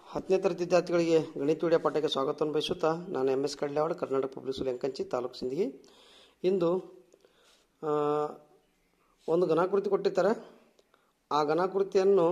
ಹತ್ತನೇ ತರಗತಿ ವಿದ್ಯಾರ್ಥಿಗಳಿಗೆ ಗಣಿತ ವಿಡಿಯೋ ಪಾಠಕ್ಕೆ ಸ್ವಾಗತವನ್ನು ಬಯಸುತ್ತಾ ನಾನು M S Kadlawad Karnataka public school Yankanchi taluk Sindagi ಇಂದು ಆ, ಒಂದು ಘನಾಕೃತಿ ಕೊಟ್ಟಿರ್ತಾರೆ ಆ ಘನಾಕೃತಿಯನ್ನು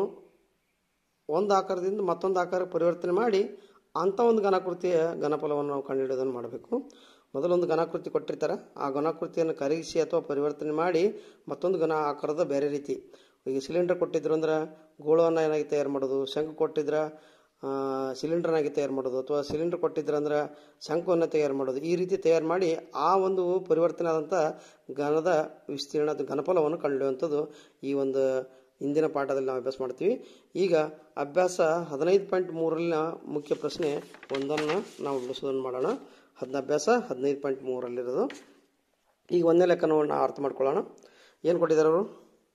ಒಂದು ಆಕಾರದಿಂದ ಮತ್ತೊಂದು ಆಕಾರಕ್ಕೆ ಪರಿವರ್ತನೆ ಮಾಡಿ ಅಂಥ ಒಂದು ಘನಾಕೃತಿಯ ಘನಫಲವನ್ನು ನಾವು ಕಂಡುಹಿಡಿಯೋದನ್ನು ಮಾಡಬೇಕು ಮೊದಲೊಂದು ಘನಾಕೃತಿ ಕೊಟ್ಟಿರ್ತಾರೆ ಆ ಘನಾಕೃತಿಯನ್ನು ಕರಗಿಸಿ ಅಥವಾ ಪರಿವರ್ತನೆ ಮಾಡಿ ಮತ್ತೊಂದು ಘನ ಆಕಾರದ ಬೇರೆ ರೀತಿ ಈಗ ಸಿಲಿಂಡರ್ ಕೊಟ್ಟಿದ್ರು ಅಂದ್ರೆ ಗೋಳವನ್ನು ಏನಾಗಿ ತಯಾರು ಮಾಡೋದು ಶಂಕು ಕೊಟ್ಟಿದ್ರೆ ಸಿಲಿಂಡರ್ನಾಗಿ ತಯಾರು ಮಾಡೋದು ಅಥವಾ ಸಿಲಿಂಡರ್ ಕೊಟ್ಟಿದ್ರೆ ಅಂದ್ರೆ ಶಂಕುವನ್ನು ತಯಾರು ಮಾಡೋದು ಈ ರೀತಿ ತಯಾರು ಮಾಡಿ ಆ ಒಂದು ಪರಿವರ್ತನೆ ಆದಂಥ ಘನದ ವಿಸ್ತೀರ್ಣದ ಘನಫಲವನ್ನು ಕಂಡುಹಿಡಿಯುವಂಥದ್ದು ಈ ಒಂದು ಇಂದಿನ ಪಾಠದಲ್ಲಿ ನಾವು ಅಭ್ಯಾಸ ಮಾಡ್ತೀವಿ ಈಗ ಅಭ್ಯಾಸ ಹದಿನೈದು ಪಾಯಿಂಟ್ ಮೂರಲ್ಲಿನ ಮುಖ್ಯ ಪ್ರಶ್ನೆ ಒಂದನ್ನು ನಾವು ಬಿಡಿಸೋದನ್ನು ಮಾಡೋಣ ಹದಿನ ಅಭ್ಯಾಸ ಹದಿನೈದು ಪಾಯಿಂಟ್ ಮೂರಲ್ಲಿರೋದು ಈಗ ಒಂದನೇ ಲೆಕ್ಕನವನ್ನು ಅರ್ಥ ಮಾಡ್ಕೊಳ್ಳೋಣ ಏನು ಕೊಟ್ಟಿದ್ದಾರೆ ಅವರು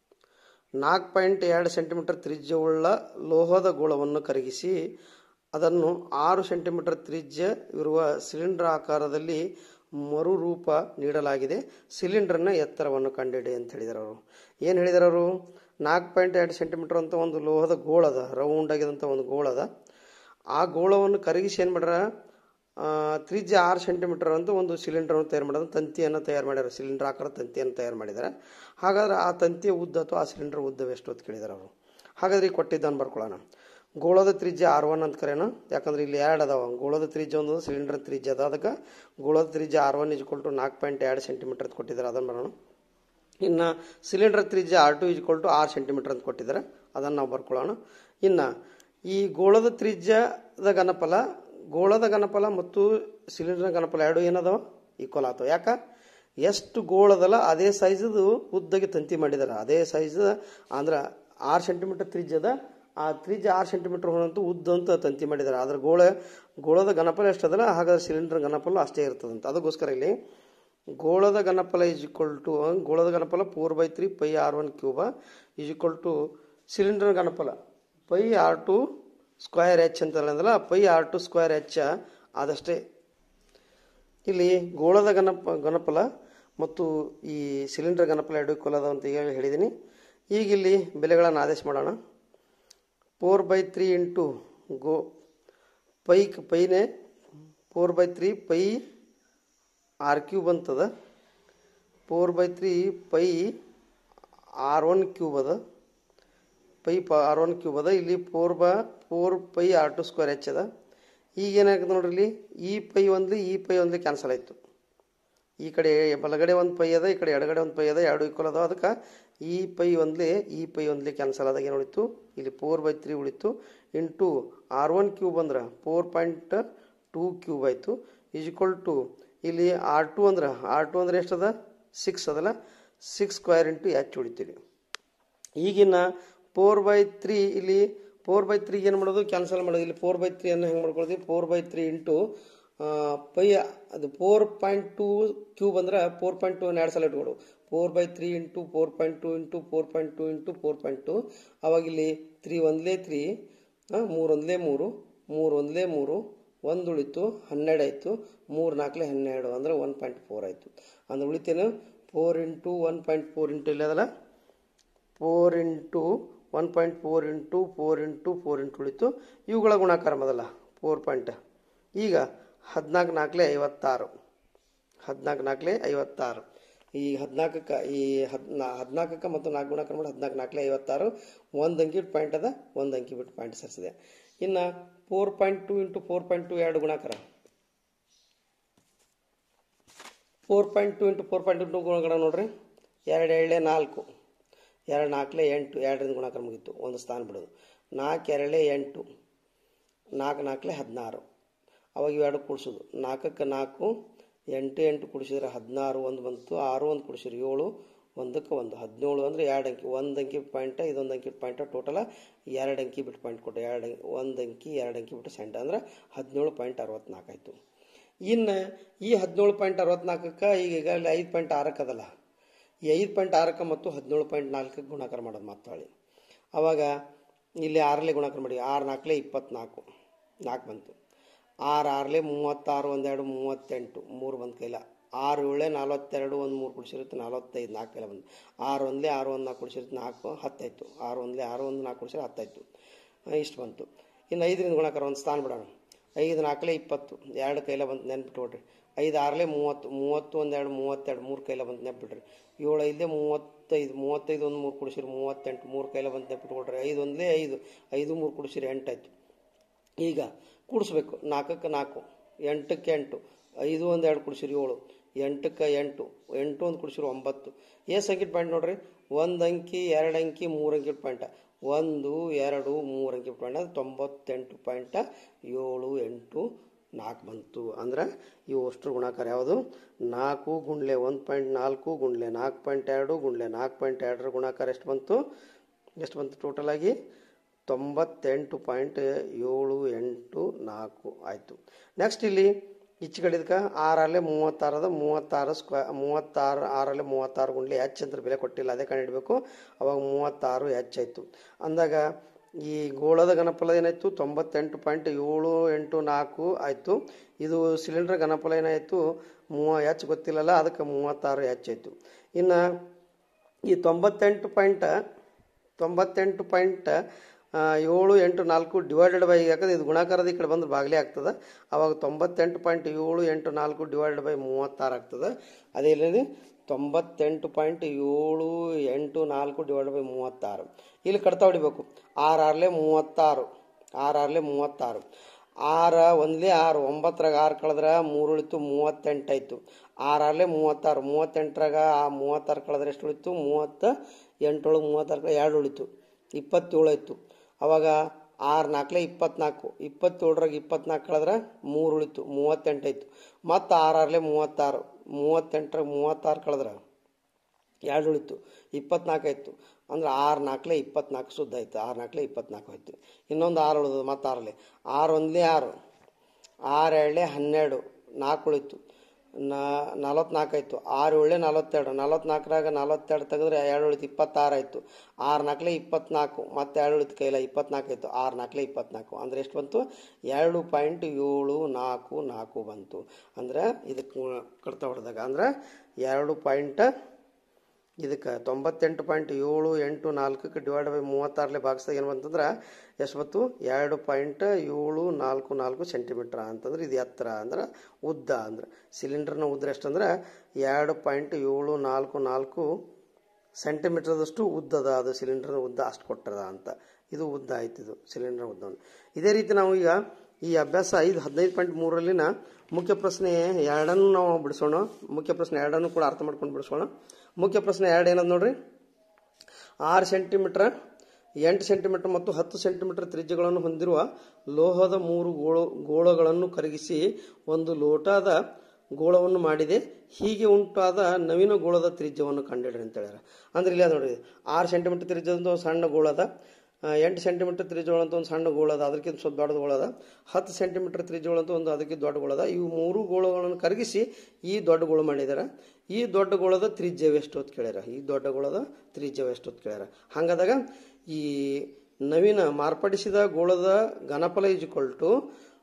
ನಾಲ್ಕು ಪಾಯಿಂಟ್ ಎರಡು ಸೆಂಟಿಮೀಟರ್ ತ್ರಿಜ್ಯವುಳ್ಳ ಲೋಹದ ಗೋಳವನ್ನು ಕರಗಿಸಿ ಅದನ್ನು ಆರು ಸೆಂಟಿಮೀಟರ್ ತ್ರಿಜ್ಯವಿರುವ ಸಿಲಿಂಡರ್ ಆಕಾರದಲ್ಲಿ ಮರುರೂಪ ನೀಡಲಾಗಿದೆ ಸಿಲಿಂಡರ್ನ ಎತ್ತರವನ್ನು ಕಂಡುಹಿಡಿ ಅಂತ ಹೇಳಿದ್ದಾರೆ ಅವರು ಏನು ಹೇಳಿದ್ದಾರೆ ಅವರು ನಾಲ್ಕು ಪಾಯಿಂಟ್ ಎರಡು ಸೆಂಟಿಮೀಟರ್ ಅಂತ ಒಂದು ಲೋಹದ ಗೋಳದ ರೌಂಡ್ ಆಗಿದಂಥ ಒಂದು ಗೋಳದ ಆ ಗೋಳವನ್ನು ಕರಗಿಸಿ ಏನು ಮಾಡ್ಯಾರ ಆ, ತ್ರಿಜ್ಯ ಆರು ಸೆಂಟಿಮೀಟರ್ ಅಂತ ಒಂದು ಸಿಲಿಂಡರ್ನ ತಯಾರು ಮಾಡೋದು ತಂತಿಯನ್ನು ತಯಾರು ಮಾಡ್ಯಾರ ಸಿಲಿಂಡರ್ ಆಕಾರ ತಂತಿಯನ್ನು ತಯಾರು ಮಾಡಿದ್ದಾರೆ ಹಾಗಾದ್ರೆ ಆ ತಂತಿಯ ಉದ್ದ ಅಥವಾ ಆ ಸಿಲಿಂಡರ್ ಉದ್ದ ಎಷ್ಟು ಅಂತ ಕೇಳಿದ್ದಾರೆ ಅವರು ಹಾಗಾದ್ರೆ ಈಗ ಕೊಟ್ಟಿದ್ದನ್ನು ಬರ್ಕೊಳ್ಳೋಣ ಗೋಳದ ತ್ರಿಜ್ಯ ಆರ್ ಒನ್ ಅಂತ ಕರೆಯೋಣ ಯಾಕಂದ್ರೆ ಇಲ್ಲಿ ಎರಡು ಅದಾವ ಗೋಳದ ತ್ರಿಜ್ಯ ಒಂದು ಸಿಲಿಂಡರ್ ತ್ರಿಜ್ಯ ಅದ ಅದಕ್ಕೆ ಗೋಳದ ತ್ರಿಜ್ಯ ಆರ್ ಒನ್ ಇಜ್ಕೊಲ್ ಟು ನಾಲ್ಕು ಪಾಯಿಂಟ್ ಎರಡು ಸೆಂಟಿಮೀಟರ್ ಅಂತ ಕೊಟ್ಟಿದ್ದಾರೆ ಅದನ್ನು ಬರೋಣ ಇನ್ನು ಸಿಲಿಂಡರ್ ತ್ರಿಜ್ಯ ಆರ್ ಟು ಇಜ್ಕೊಲ್ ಟು ಆರು ಸೆಂಟಿಮೀಟರ್ ಅಂತ ಕೊಟ್ಟಿದ್ದಾರೆ ಅದನ್ನು ನಾವು ಬರ್ಕೊಳ್ಳೋಣ ಇನ್ನು ಈ ಗೋಳದ ತ್ರಿಜ್ಯದ ಘನಫಲ ಗೋಳದ ಘನಫಲ ಮತ್ತು ಸಿಲಿಂಡರ್ನ ಘನಫಲ ಎರಡು ಏನದಾವ ಈಕ್ವಲ್ ಆಗ್ತವೆ ಯಾಕ ಎಷ್ಟು ಗೋಳದಲ್ಲ ಅದೇ ಸೈಜದು ಉದ್ದಗೆ ತಂತಿ ಮಾಡಿದಾರೆ ಅದೇ ಸೈಜ್ ಅಂದ್ರೆ ಆರು ಸೆಂಟಿಮೀಟರ್ ತ್ರಿಜ್ಯದ ಆ ತ್ರಿಜ್ಯ ಆರು ಸೆಂಟಿಮೀಟರ್ ಹೊಂದಂತ ಉದ್ದ ಅಂತ ತಂತಿ ಮಾಡಿದ್ದಾರೆ ಆದ್ರೆ ಗೋಳ ಗೋಳದ ಘನಫಲ ಎಷ್ಟದಲ್ಲ ಹಾಗಾದ್ರೆ ಸಿಲಿಂಡರ್ ಘನಫಲ ಅಷ್ಟೇ ಇರ್ತದಂತ ಅದಕ್ಕೋಸ್ಕರ ಇಲ್ಲಿ ಗೋಳದ ಘನಫಲ ಈಸ್ ಈಕ್ವಲ್ ಟು ಗೋಳದ ಘನಫಲ four by three pi R one cube is equal to cylinder ಘನಫಲ pi R two square H ಅಂತ ಹೇಳಿದ್ರಲ್ಲ pi R two square H ಆದಷ್ಟೇ ಇಲ್ಲಿ ಗೋಳದ ಘನಪ ಘನಫಲ ಮತ್ತು ಈ ಸಿಲಿಂಡರ್ ಘನಫಲ ಎರಡು ಈಕ್ವಲ್ ಅದಾವ ಅಂತ ಈಗ ಹೇಳಿದ್ದೀನಿ ಈಗ ಇಲ್ಲಿ ಬೆಲೆಗಳನ್ನು ಆದೇಶ ಮಾಡೋಣ ಫೋರ್ ಬೈ ತ್ರೀ ಇಂಟು ಗೋ ಪೈ ಪೈನೇ four by three pi R cube ಅಂತದ four by three pi R one cube ಅದ ಪೈ ಪ ಆರ್ ಒನ್ ಕ್ಯೂಬ್ ಅದ ಇಲ್ಲಿ ಫೋರ್ ಬ four pi R two square H ಅದ ಈಗ ಏನಾಗ್ತದೆ ನೋಡ್ರಿ ಇಲ್ಲಿ ಈ ಪೈ ಒಂದ್ಲಿ ಈ ಪೈ ಒಂದ್ಲಿ ಕ್ಯಾನ್ಸಲ್ ಆಯಿತು ಈ ಕಡೆ ಬಲಗಡೆ ಒಂದು ಪೈ ಅದ ಈ ಕಡೆ ಎಡಗಡೆ ಒಂದು ಪೈ ಅದ ಎರಡು ಈಕ್ವಲ್ ಅದಾವ ಅದಕ್ಕೆ ಈ ಪೈ ಒಂದ್ಲಿ ಈ ಪೈ ಒಂದ್ಲಿ ಕ್ಯಾನ್ಸಲ್ ಆದಾಗ ಏನು ಉಳಿತು ಇಲ್ಲಿ ಫೋರ್ ಬೈ ತ್ರೀ ಉಳಿತು ಇಂಟು ಆರ್ ಒನ್ ಕ್ಯೂಬ್ ಅಂದ್ರೆ ಫೋರ್ ಪಾಯಿಂಟ್ ಟೂ ಕ್ಯೂಬ್ ಆಯಿತು ಈಸ್ ಈಕ್ವಲ್ ಟು ಇಲ್ಲಿ ಆರ್ ಟು ಅಂದ್ರೆ ಆರ್ ಟು ಅಂದ್ರೆ ಎಷ್ಟದ ಸಿಕ್ಸ್ ಅದಲ್ಲ ಸಿಕ್ಸ್ ಸ್ಕ್ವೇರ್ ಇಂಟು ಎಚ್ ಉಳಿತೀರಿ ಈಗಿನ ಫೋರ್ ಬೈ ತ್ರೀ ಇಲ್ಲಿ ಫೋರ್ ಬೈ ತ್ರೀ ಏನು ಮಾಡೋದು ಕ್ಯಾನ್ಸಲ್ ಮಾಡೋದು ಇಲ್ಲಿ ಫೋರ್ ಬೈ ತ್ರೀಯನ್ನು ಹೆಂಗೆ ಮಾಡ್ಕೊಳ್ತೀವಿ four by three into pi ಅದು ಫೋರ್ ಪಾಯಿಂಟ್ ಟೂ ಕ್ಯೂಬ್ ಅಂದ್ರೆ ಫೋರ್ ಪಾಯಿಂಟ್ ಟೂ ಎರಡು ಸಲ ಇಟ್ಕೊಡು four by three into four point two into four point two into four point two ಅವಾಗ ಇಲ್ಲಿ ತ್ರೀ ಒಂದಲೇ ತ್ರೀ ಮೂರು ಒಂದಲೇ ಮೂರು ಮೂರು ಒಂದಲೇ ಮೂರು ಒಂದು ಉಳಿತು ಹನ್ನೆರಡು ಆಯಿತು ಮೂರು ನಾಲ್ಕಲೇ ಹನ್ನೆರಡು ಅಂದರೆ ಒನ್ ಪಾಯಿಂಟ್ ಫೋರ್ ಆಯಿತು ಅಂದ್ರೆ ಉಳಿತೇನು four into one point four into ಇಲ್ಲ ಅದಲ್ಲ four into one point four into four into four into ಉಳಿತು ಇವುಗಳ ಗುಣಾಕಾರ ಮೊದಲ ಫೋರ್ ಪಾಯಿಂಟ್ ಈಗ ಹದಿನಾಲ್ಕು ನಾಲ್ಕಲೇ ಐವತ್ತಾರು ಹದಿನಾಲ್ಕು ನಾಲ್ಕಲೇ ಐವತ್ತಾರು ಈ ಹದಿನಾಲ್ಕಕ್ಕೆ ಈ ಹದ್ನಾ ಹದಿನಾಲ್ಕಕ್ಕೆ ಮತ್ತು ನಾಲ್ಕು ಗುಣಾಕಾರ ಮಾಡಿ ಹದಿನಾಲ್ಕು ನಾಲ್ಕಲೇ ಐವತ್ತಾರು ಒಂದು ಅಂಕಿ ಬಿಟ್ಟು ಪಾಯಿಂಟ್ ಅದ ಒಂದು ಅಂಕಿ ಬಿಟ್ಟು ಪಾಯಿಂಟ್ ಸೇರಿಸಿದೆ ಇನ್ನು four point two into four point two ಎರಡು ಗುಣಾಕಾರ four point two into four point two ಗುಣಾಕಾರ ನೋಡ್ರಿ ಎರಡು ಏಳೇ ನಾಲ್ಕು ಎರಡು ನಾಲ್ಕಲೇ ಎಂಟು ಎರಡರಿಂದ ಗುಣಾಕಾರ ಮುಗೀತು ಒಂದು ಸ್ಥಾನ ಬಿಡೋದು ನಾಲ್ಕು ಎರಡೇ ಎಂಟು ನಾಲ್ಕು ನಾಲ್ಕಲೇ ಹದಿನಾರು ಅವಾಗ ಇವೆರಡು ಕೂಡಿಸೋದು ನಾಲ್ಕಕ್ಕೆ ನಾಲ್ಕು ಎಂಟು ಎಂಟು ಕೂಡಿಸಿದ್ರೆ ಹದಿನಾರು ಒಂದು ಬಂತು ಆರು ಒಂದು ಕೂಡಿಸಿದ್ರೆ ಏಳು ಒಂದಕ್ಕೆ ಒಂದು ಹದಿನೇಳು ಅಂದರೆ ಎರಡು ಅಂಕಿ ಒಂದು ಅಂಕಿ ಪಾಯಿಂಟ ಇದೊಂದು ಅಂಕಿ ಪಾಯಿಂಟ ಟೋಟಲ ಎರಡು ಅಂಕಿ ಬಿಟ್ಟು ಪಾಯಿಂಟ್ ಕೊಟ್ಟು ಎರಡು ಅಂಕಿ ಒಂದು ಅಂಕಿ ಎರಡು ಅಂಕಿ ಬಿಟ್ಟು ಸೆಂಟ ಅಂದ್ರೆ ಹದಿನೇಳು ಪಾಯಿಂಟ್ ಅರವತ್ನಾಲ್ಕು ಆಯಿತು ಇನ್ನು ಈ ಹದಿನೇಳು ಪಾಯಿಂಟ್ ಅರವತ್ನಾಲ್ಕಕ್ಕೆ ಈಗ ಈಗಾಗಲೇ ಐದು ಪಾಯಿಂಟ್ ಆರಕ್ಕೆ ಅದಲ್ಲ ಈ ಐದು ಪಾಯಿಂಟ್ ಆರಕ್ಕೆ ಮತ್ತು ಹದಿನೇಳು ಪಾಯಿಂಟ್ ನಾಲ್ಕಕ್ಕೆ ಗುಣಾಕಾರ ಮಾಡೋದು ಮಾತಾಳಿ ಅವಾಗ ಇಲ್ಲಿ ಆರಲ್ಲೇ ಗುಣಾಕಾರ ಮಾಡಿ ಆರು ನಾಲ್ಕಲೇ ಇಪ್ಪತ್ನಾಲ್ಕು ನಾಲ್ಕು ಬಂತು ಆರು ಆರಲೇ ಮೂವತ್ತಾರು ಒಂದೆರಡು ಮೂವತ್ತೆಂಟು ಮೂರು ಬಂದು ಕೈಲ ಆರು ಏಳೆ ನಲ್ವತ್ತೆರಡು ಒಂದು ಮೂರು ಕುಡಿಸಿರುತ್ತೆ ನಲ್ವತ್ತೈದು ನಾಲ್ಕು ಕೈಲ ಬಂದು ಆರು ಒಂದಲೇ ಆರು ಒಂದು ನಾಲ್ಕು ಕುಡಿಸಿರುತ್ತೆ ನಾಲ್ಕು ಹತ್ತಾಯಿತು ಆರು ಒಂದಲೇ ಆರು ಒಂದು ನಾಲ್ಕು ಕುಡಿಸಿದ್ರೆ ಹತ್ತಾಯಿತು ಇಷ್ಟು ಬಂತು ಇನ್ನು ಐದರಿಂದ ಗುಣಾಕಾರ ಒಂದು ಸ್ಥಾನ ಬಿಡೋಣ ಐದು ನಾಲ್ಕಲೆ ಇಪ್ಪತ್ತು ಎರಡು ಕೈಲ ಬಂತು ನೆನ್ಪಿಟ್ಕೊಡ್ರಿ ಐದು ಆರಲೆ ಮೂವತ್ತು ಮೂವತ್ತು ಒಂದೆರಡು ಮೂವತ್ತೆರಡು ಮೂರು ಕೈಲ ಬಂತು ನೆನ್ಪಿಟ್ರಿ ಏಳು ಐದೇ ಮೂವತ್ತೈದು ಮೂವತ್ತೈದು ಒಂದು ಮೂರು ಕುಡಿಸಿರಿ ಮೂವತ್ತೆಂಟು ಮೂರು ಕೈಲ ಬಂತು ನೆನ್ಪಿಟ್ಕೊಡ್ರಿ ಐದು ಒಂದಲೇ ಐದು ಐದು ಮೂರು ಕುಡಿಸಿರಿ ಎಂಟಾಯ್ತು ಈಗ ಕೂಡಿಸ್ಬೇಕು ನಾಲ್ಕಕ್ಕೆ ನಾಲ್ಕು ಎಂಟಕ್ಕೆ ಎಂಟು ಐದು ಒಂದು ಎರಡು ಕುಡಿಸಿರಿ ಏಳು ಎಂಟಕ್ಕೆ ಎಂಟು ಎಂಟು ಒಂದು ಕುಡಿಸಿರಿ ಒಂಬತ್ತು ಏನು ಸಂಖ್ಯೆ ಪಾಯಿಂಟ್ ನೋಡ್ರಿ ಒಂದು ಅಂಕಿ ಎರಡು ಅಂಕಿ ಮೂರು ಅಂಕಿ ಪಾಯಿಂಟ ಒಂದು ಎರಡು ಮೂರು ಅಂಕಿ ಪಾಯಿಂಟ್ ಅಂದ್ರೆ ತೊಂಬತ್ತೆಂಟು ಪಾಯಿಂಟ ಏಳು ಎಂಟು ನಾಲ್ಕು ಬಂತು ಅಂದ್ರೆ ಇವು ಅಷ್ಟರ ಗುಣಾಕಾರ ಯಾವುದು ನಾಲ್ಕು ಗುಂಡ್ಲೆ ಒಂದು ಪಾಯಿಂಟ್ ನಾಲ್ಕು ಗುಂಡ್ಲೆ ನಾಲ್ಕು ಪಾಯಿಂಟ್ ಎರಡು ಗುಂಡ್ಲೆ ನಾಲ್ಕು ಪಾಯಿಂಟ್ ಎರಡರ ಗುಣಾಕಾರ ಎಷ್ಟು ಬಂತು ಎಷ್ಟು ಬಂತು ಟೋಟಲ್ ಆಗಿ ತೊಂಬತ್ತೆಂಟು ಪಾಯಿಂಟ್ ಏಳು ಎಂಟು ನಾಲ್ಕು ಆಯಿತು ನೆಕ್ಸ್ಟ್ ಇಲ್ಲಿ ಈಚೆ ಕಡೆದಕ್ಕೆ ಆರಲ್ಲೇ ಮೂವತ್ತಾರದ ಮೂವತ್ತಾರು ಸ್ಕ್ವಾ ಮೂವತ್ತಾರು ಆರಲ್ಲೇ ಮೂವತ್ತಾರು ಗುಂಡ್ಲಿ ಎಚ್ ಅಂತ ಬೆಲೆ ಕೊಟ್ಟಿಲ್ಲ ಅದೇ ಕಂಡಿಡ್ಬೇಕು ಅವಾಗ ಮೂವತ್ತಾರು ಎಚ್ ಆಯಿತು ಅಂದಾಗ ಈ ಗೋಳದ ಗಣಪಲ ಏನಾಯಿತು ತೊಂಬತ್ತೆಂಟು ಪಾಯಿಂಟ್ ಏಳು ಎಂಟು ನಾಲ್ಕು ಆಯಿತು ಇದು ಸಿಲಿಂಡರ್ ಗಣಪಲ ಏನಾಯಿತು ಮೂವ ಎಚ್ ಗೊತ್ತಿಲ್ಲಲ್ಲ ಅದಕ್ಕೆ ಮೂವತ್ತಾರು ಎಚ್ ಆಯಿತು ಇನ್ನು ಈ ತೊಂಬತ್ತೆಂಟು ಪಾಯಿಂಟ್ ತೊಂಬತ್ತೆಂಟು ಪಾಯಿಂಟ್ ಏಳು ಎಂಟು ನಾಲ್ಕು ಡಿವೈಡೆಡ್ ಬೈ ಯಾಕಂದ್ರೆ ಇದು ಗುಣಾಕಾರದ ಈ ಕಡೆ ಬಂದ್ರೆ ಬಾಗಿಲೇ ಆಗ್ತದೆ ಅವಾಗ ತೊಂಬತ್ತೆಂಟು ಪಾಯಿಂಟ್ ಏಳು ಎಂಟು ನಾಲ್ಕು ಡಿವೈಡೆಡ್ ಬೈ ಮೂವತ್ತಾರು ಆಗ್ತದೆ ಅದೇ ಇಲ್ಲಿ ತೊಂಬತ್ತೆಂಟು ಪಾಯಿಂಟ್ ಏಳು ಎಂಟು ನಾಲ್ಕು ಡಿವೈಡ್ ಬೈ ಮೂವತ್ತಾರು ಇಲ್ಲಿ ಕಡ್ತಾ ಹೊಡಿಬೇಕು ಆರು ಆರ್ಲೆ ಮೂವತ್ತಾರು ಆರು ಆರ್ಲೆ ಮೂವತ್ತಾರು ಆರ ಒಂದ್ಲೇ ಆರು ಒಂಬತ್ತರಾಗ ಆರು ಕಳೆದ್ರೆ ಮೂರು ಉಳಿತು ಮೂವತ್ತೆಂಟು ಆಯಿತು ಆರಲ್ಲೇ ಮೂವತ್ತಾರು ಮೂವತ್ತೆಂಟರಾಗ ಆ ಮೂವತ್ತಾರು ಕಳೆದ್ರೆ ಎಷ್ಟು ಉಳಿತು ಮೂವತ್ತ ಎಂಟೊಳಗೆ ಮೂವತ್ತಾರು ಕಳೆ ಎರಡು ಉಳಿತು ಇಪ್ಪತ್ತೇಳು ಆಯಿತು ಅವಾಗ ಆರು ನಾಲ್ಕಲೆ ಇಪ್ಪತ್ನಾಲ್ಕು ಇಪ್ಪತ್ತೇಳರಾಗ ಇಪ್ಪತ್ನಾಲ್ಕು ಕಳೆದ್ರೆ ಮೂರು ಉಳಿತು ಮೂವತ್ತೆಂಟು ಆಯಿತು ಮತ್ತು ಆರಲ್ಲೇ ಮೂವತ್ತಾರು ಮೂವತ್ತೆಂಟರಾಗ ಮೂವತ್ತಾರು ಕಳೆದ್ರೆ ಎರಡು ಉಳಿತು ಇಪ್ಪತ್ನಾಲ್ಕು ಆಯಿತು ಅಂದ್ರೆ ಆರು ನಾಲ್ಕಲೆ ಇಪ್ಪತ್ನಾಲ್ಕು ಸುದ್ದ ಆಯಿತು ಆರು ನಾಲ್ಕಲೆ ಇಪ್ಪತ್ನಾಲ್ಕು ಆಯಿತು ಇನ್ನೊಂದು ಆರು ಉಳಿದು ಮತ್ತು ಆರಲೆ ಆರು ಒಂದಲೇ ಆರು ಆರು ಎರಡಲೆ ಹನ್ನೆರಡು ನಾಲ್ಕು ಉಳಿತು ನಾ ನಲವತ್ನಾಲ್ಕು ಆಯಿತು ಆರು ಏಳೆ ನಲವತ್ತೆರಡು ನಲವತ್ನಾಲ್ಕರಾಗ ನಲವತ್ತೆರಡು ತೆಗೆದ್ರೆ ಎರಡು ಉಳಿತು ಇಪ್ಪತ್ತಾರು ಆಯಿತು ಆರು ನಾಲ್ಕಲೆ ಇಪ್ಪತ್ನಾಲ್ಕು ಮತ್ತೆ ಎರಡು ಉಳಿತು ಕೈಲ ಇಪ್ಪತ್ನಾಲ್ಕು ಆಯಿತು ಆರು ನಾಲ್ಕಲೆ ಇಪ್ಪತ್ನಾಲ್ಕು ಅಂದರೆ ಎಷ್ಟು ಬಂತು ಎರಡು ಪಾಯಿಂಟ್ ಏಳು ನಾಲ್ಕು ನಾಲ್ಕು ಬಂತು ಅಂದ್ರೆ ಇದಕ್ಕೆ ಕಡ್ತಾ ಹೊಡೆದಾಗ ಅಂದ್ರೆ ಎರಡು ಪಾಯಿಂಟ್ ಇದಕ್ಕೆ ತೊಂಬತ್ತೆಂಟು ಪಾಯಿಂಟ್ ಏಳು ಎಂಟು ನಾಲ್ಕಕ್ಕೆ ಡಿವೈಡ್ ಬೈ ಮೂವತ್ತಾರಲೆ ಭಾಗಿಸಿದಾಗ ಏನು ಬಂತಂದ್ರೆ ಎಷ್ಟು ಬಂತು ಎರಡು ಪಾಯಿಂಟ್ ಏಳು ನಾಲ್ಕು ನಾಲ್ಕು ಸೆಂಟಿಮೀಟ್ರ್ ಅಂತಂದ್ರೆ ಇದು ಎತ್ತರ ಅಂದ್ರೆ ಉದ್ದ ಅಂದ್ರೆ ಸಿಲಿಂಡರ್ನ ಉದ್ದ ಎಷ್ಟಂದ್ರೆ ಎರಡು ಪಾಯಿಂಟ್ ಏಳು ನಾಲ್ಕು ನಾಲ್ಕು ಸೆಂಟಿಮೀಟ್ರದಷ್ಟು ಉದ್ದದ ಅದು ಸಿಲಿಂಡರ್ನ ಉದ್ದ ಅಷ್ಟು ಕೊಟ್ಟದ ಅಂತ ಇದು ಉದ್ದ ಆಯ್ತು ಇದು ಸಿಲಿಂಡರ್ ಉದ್ದ ಇದೇ ರೀತಿ ನಾವು ಈಗ ಈ ಅಭ್ಯಾಸ ಐದು ಹದಿನೈದು ಪಾಯಿಂಟ್ ಮೂರಲ್ಲಿನ ಮುಖ್ಯ ಪ್ರಶ್ನೆ ಎರಡನ್ನು ನಾವು ಬಿಡಿಸೋಣ ಮುಖ್ಯ ಪ್ರಶ್ನೆ ಎರಡನ್ನು ಕೂಡ ಅರ್ಥ ಮಾಡ್ಕೊಂಡು ಬಿಡಿಸೋಣ ಮುಖ್ಯ ಪ್ರಶ್ನೆ ಎರಡು ಏನದು ನೋಡ್ರಿ ಆರು ಸೆಂಟಿಮೀಟ್ರ್ ಎಂಟು ಸೆಂಟಿಮೀಟರ್ ಮತ್ತು ಹತ್ತು ಸೆಂಟಿಮೀಟರ್ ತ್ರಿಜ್ಯಗಳನ್ನು ಹೊಂದಿರುವ ಲೋಹದ ಮೂರು ಗೋಳು ಗೋಳಗಳನ್ನು ಕರಗಿಸಿ ಒಂದು ಲೋಟದ ಗೋಳವನ್ನು ಮಾಡಿದೆ ಹೀಗೆ ಉಂಟಾದ ನವೀನ ಗೋಳದ ತ್ರಿಜ್ಯವನ್ನು ಕಂಡುಹಿಡ್ರಿ ಅಂತ ಹೇಳ್ಯಾರ ಅಂದ್ರೆ ಇಲ್ಲ ನೋಡ್ರಿ ಆರು ಸೆಂಟಿಮೀಟರ್ ತ್ರಿಜ್ಯದ ಒಂದು ಸಣ್ಣ ಗೋಳದ ಆ, ಎಂಟು ಸೆಂಟಿಮೀಟರ್ ತ್ರಿಜ್ಯಗಳಂತ ಒಂದು ಸಣ್ಣ ಗೋಳದ ಅದಕ್ಕಿಂತ ಸ್ವಲ್ಪ ದೊಡ್ಡದ ಗೋಳದ ಹತ್ತು ಸೆಂಟಿಮೀಟರ್ ತ್ರಿಜ್ಯಗಳಂತ ಒಂದು ಅದಕ್ಕಿಂತ ದೊಡ್ಡ ಗೋಳದ ಇವು ಮೂರು ಗೋಳಗಳನ್ನು ಕರಗಿಸಿ ಈ ದೊಡ್ಡ ಗೋಳು ಮಾಡಿದಾರೆ ಈ ದೊಡ್ಡ ಗೋಳದ ತ್ರಿಜ್ಯವೆಷ್ಟು ಅಂತ ಕೇಳ್ಯಾರ ಈ ದೊಡ್ಡ ಗೋಳದ ತ್ರಿಜ್ಯವೆಷ್ಟು ಅಂತ ಕೇಳ್ಯಾರ ಹಂಗಾದಾಗ ಈ ನವೀನ ಮಾರ್ಪಡಿಸಿದ ಗೋಳದ ಘನಫಲ ಈಜ್ಕೊಲ್ ಟು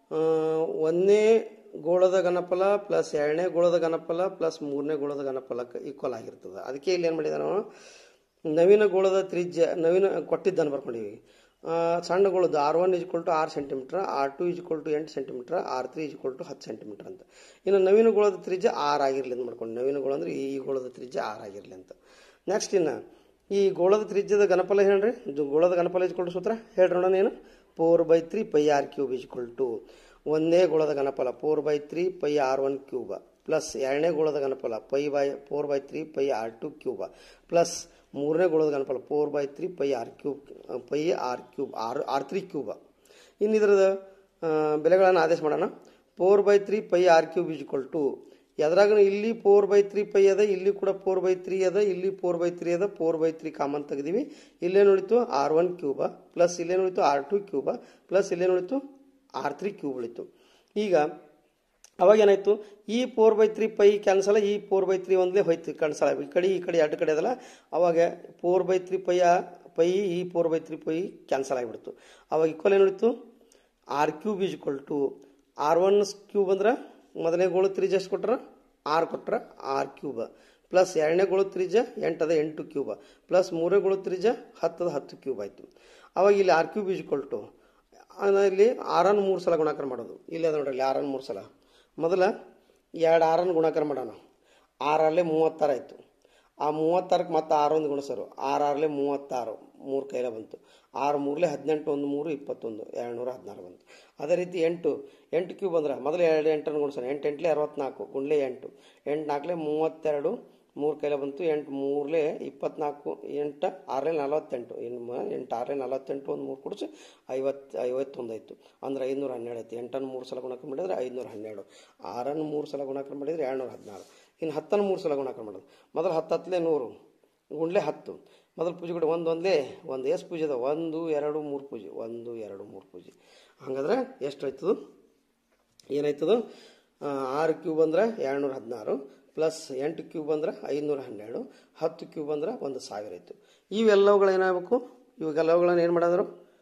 ಒಂದನೇ ಗೋಳದ ಘನಫಲ ಪ್ಲಸ್ ಎರಡನೇ ಗೋಳದ ಘನಫಲ ಪ್ಲಸ್ ಮೂರನೇ ಗೋಳದ ಘನಫಲಕ್ಕೆ ಈಕ್ವಲ್ ಆಗಿರ್ತದೆ ಅದಕ್ಕೆ ಇಲ್ಲಿ ಏನು ಮಾಡಿದ ನಾವು ನವೀನ ಗೋಳದ ತ್ರಿಜ್ಯ ನವೀನ ಕೊಟ್ಟಿದ್ದನ್ನು ಬರ್ಕೊಂಡಿವಿ ಆ, ಸಣ್ಣ ಗೋಳದ ಆರ್ ಒನ್ ಇಜ್ಕೊಲ್ ಟು ಆರು centimetre R two is equal to ಎಂಟು centimetre R three is equal to ಹತ್ತು ಸೆಂಟಿಮೀಟ್ರ್ ಅಂತ ಇನ್ನು ನವೀನ ಗೋಳದ ತ್ರಿಜ್ಯ ಆರ್ ಆಗಿರಲಿ ಅಂತ ಮಾಡ್ಕೊಂಡು ನವೀನ ಗೋಳ ಅಂದ್ರೆ ಈ ಗೋಳದ ತ್ರಿಜ್ಯ ಆರ್ ಆಗಿರಲಿ ಅಂತ ನೆಕ್ಸ್ಟ್ ಇನ್ನು ಈ ಗೋಳದ ತ್ರಿಜ್ಯದ ಘನಫಲ ಹೇಳ್ರಿ ಇದು ಗೋಳದ ಘನಫಲ ಇಜ್ಕೊಲ್ ಟು ಸೂತ್ರ ಹೇಳ್ರಿ ನೋಡೋಣ ಏನು four by three pi R cube is equal to ಒಂದೇ ಗೋಳದ ಘನಫಲ four by three pi R one cube plus ಎರಡನೇ ಗೋಳದ ಘನಫಲ pi by four by three pi R two cube plus ಮೂರನೇ ಗೋಳದ ಘನಫಲ four by three pi R cube pi R cube R R three cube ಇನ್ನು ಇದರದ ಆ, ಬೆಲೆಗಳನ್ನು ಆದೇಶ ಮಾಡೋಣ four by three pi R cube is equal to ಎದ್ರಾಗ ಇಲ್ಲಿ ಫೋರ್ ಬೈ ತ್ರೀ ಪೈ ಅದ ಇಲ್ಲಿ ಕೂಡ ಫೋರ್ ಬೈ ತ್ರೀ ಅದ ಇಲ್ಲಿ ಫೋರ್ ಬೈ ತ್ರೀ ಅದ ಫೋರ್ ಬೈ ತ್ರೀ ಕಾಮನ್ ತೆಗೆದಿವಿ ಇಲ್ಲೇನು ಉಳಿತು ಆರ್ ಒನ್ ಕ್ಯೂಬ ಪ್ಲಸ್ ಇಲ್ಲೇನು ಉಳಿತು ಆರ್ ಟು ಕ್ಯೂಬ ಪ್ಲಸ್ ಇಲ್ಲೇನು ಉಳಿತು ಆರ್ ತ್ರೀ ಕ್ಯೂಬ್ ಉಳಿತು ಈಗ ಅವಾಗ ಏನಾಯ್ತು ಈ four by three pi cancel ಈ ಫೋರ್ ಬೈ ತ್ರೀ ಒಂದಲೇ ಹೋಯ್ತು ಕ್ಯಾನ್ಸಲ್ ಆಗಿ ಈ ಕಡೆ ಈ ಕಡೆ ಎರಡು ಕಡೆ ಅದಲ್ಲ ಅವಾಗ ಫೋರ್ ಬೈ ತ್ರೀ ಪೈಯ ಪೈ ಈ four by three pi cancel ಆಗಿಬಿಡ್ತು ಅವಾಗ ಈಕ್ವಲ್ ಏನು ಉಳಿತು R cube is equal to R one cube ಅಂದ್ರೆ ಮೊದಲನೇ ಗೋಳು ತ್ರಿಜ್ಯ ಎಷ್ಟು ಕೊಟ್ರ ಆರ್ ಕೊಟ್ರ ಆರ್ ಕ್ಯೂಬ ಪ್ಲಸ್ ಎರಡನೇ ಗೋಳು ತ್ರಿಜ್ಯ ಎಂಟದ ಎಂಟು ಕ್ಯೂಬ ಪ್ಲಸ್ ಮೂರನೇ ಗೋಳು ತ್ರಿಜ್ಯ ಹತ್ತದ ಹತ್ತು ಕ್ಯೂಬ್ ಆಯಿತು ಅವಾಗ ಇಲ್ಲಿ R cube is equal to ಅನ್ನ ಇಲ್ಲಿ ಆರನ್ನು ಮೂರು ಸಲ ಗುಣಾಕಾರ ಮಾಡೋದು ಇಲ್ಲಿ ಅದ ನೋಡ್ರಿ ಇಲ್ಲಿ ಆರನ್ನು ಮೂರು ಸಲ ಮೊದಲ ಎರಡು ಆರನ್ನು ಗುಣಾಕಾರ ಮಾಡೋಣ ಆರಲ್ಲೇ ಮೂವತ್ತಾರು ಆಯಿತು ಆ ಮೂವತ್ತಾರಕ್ಕೆ ಮತ್ತೆ ಆರೊಂದು ಗುಣಿಸರು ಆರು ಆರಲ್ಲೇ ಮೂವತ್ತಾರು ಮೂರು ಕೈಲ ಬಂತು ಆರು ಮೂರಲೆ ಹದಿನೆಂಟು ಒಂದು ಮೂರು ಇಪ್ಪತ್ತೊಂದು ಎರಡು ನೂರ ಹದಿನಾರು ಬಂತು ಅದೇ ರೀತಿ ಎಂಟು ಎಂಟು ಕ್ಯೂ ಬಂದ್ರೆ ಮೊದಲು ಎರಡು ಎಂಟನ್ನು ಗುಣಿಸೋಣ ಎಂಟು ಎಂಟ್ಲೆ ಅರವತ್ನಾಲ್ಕು ಗುಂಡ್ಲೆ ಎಂಟು ಎಂಟು ನಾಲ್ಕಲೆ ಮೂವತ್ತೆರಡು ಮೂರು ಕೈಲ ಬಂತು ಎಂಟು ಮೂರಲೆ ಇಪ್ಪತ್ನಾಲ್ಕು ಎಂಟು ಆರಲೆ ನಲವತ್ತೆಂಟು ಇನ್ನು ಎಂಟು ಆರಲೆ ನಲವತ್ತೆಂಟು ಒಂದು ಮೂರು ಕುಡಿಸಿ ಐವತ್ತು ಐವತ್ತೊಂದು ಆಯಿತು ಅಂದ್ರೆ ಐದುನೂರ ಹನ್ನೆರಡು ಆಯ್ತು ಎಂಟನ್ನು ಮೂರು ಸಲ ಗುಣಾಕಾರ ಮಾಡಿದರೆ ಐದುನೂರ ಹನ್ನೆರಡು ಆರನ್ನು ಮೂರು ಸಲ ಗುಣಾಕಾರ ಮಾಡಿದರೆ ಎರಡುನೂರ ಹದಿನಾರು ಇನ್ನು ಹತ್ತನ್ನು ಮೂರು ಸಲ ಗುಣಾಕಾರ ಮಾಡೋದು ಮೊದಲು ಹತ್ತು ಹತ್ತಲೇ ನೂರು ಗುಂಡ್ಲೆ ಹತ್ತು ಮೊದಲು ಪೂಜೆ ಕೂಡ ಒಂದು ಒಂದೇ ಒಂದು ಎಷ್ಟು ಪೂಜೆ ಅದ ಒಂದು ಎರಡು ಮೂರು ಪೂಜೆ ಒಂದು ಎರಡು ಮೂರು ಪೂಜೆ ಹಂಗಾದ್ರೆ ಎಷ್ಟು ಆಯ್ತದು ಏನಾಯ್ತದು ಆ, ಆರು ಕ್ಯೂಬ್ ಅಂದ್ರೆ ಎರಡುನೂರ ಹದಿನಾರು ಪ್ಲಸ್ ಎಂಟು ಕ್ಯೂಬ್ ಅಂದ್ರೆ ಐದುನೂರ ಹನ್ನೆರಡು ಹತ್ತು ಕ್ಯೂಬ್ ಅಂದ್ರೆ ಒಂದು ಸಾವಿರ ಆಯಿತು ಇವೆಲ್ಲವುಗಳು ಏನಾಗಬೇಕು ಇವಾಗೆಲ್ಲವುಗಳನ್ನ ಏನು ಮಾಡಿದ್ರು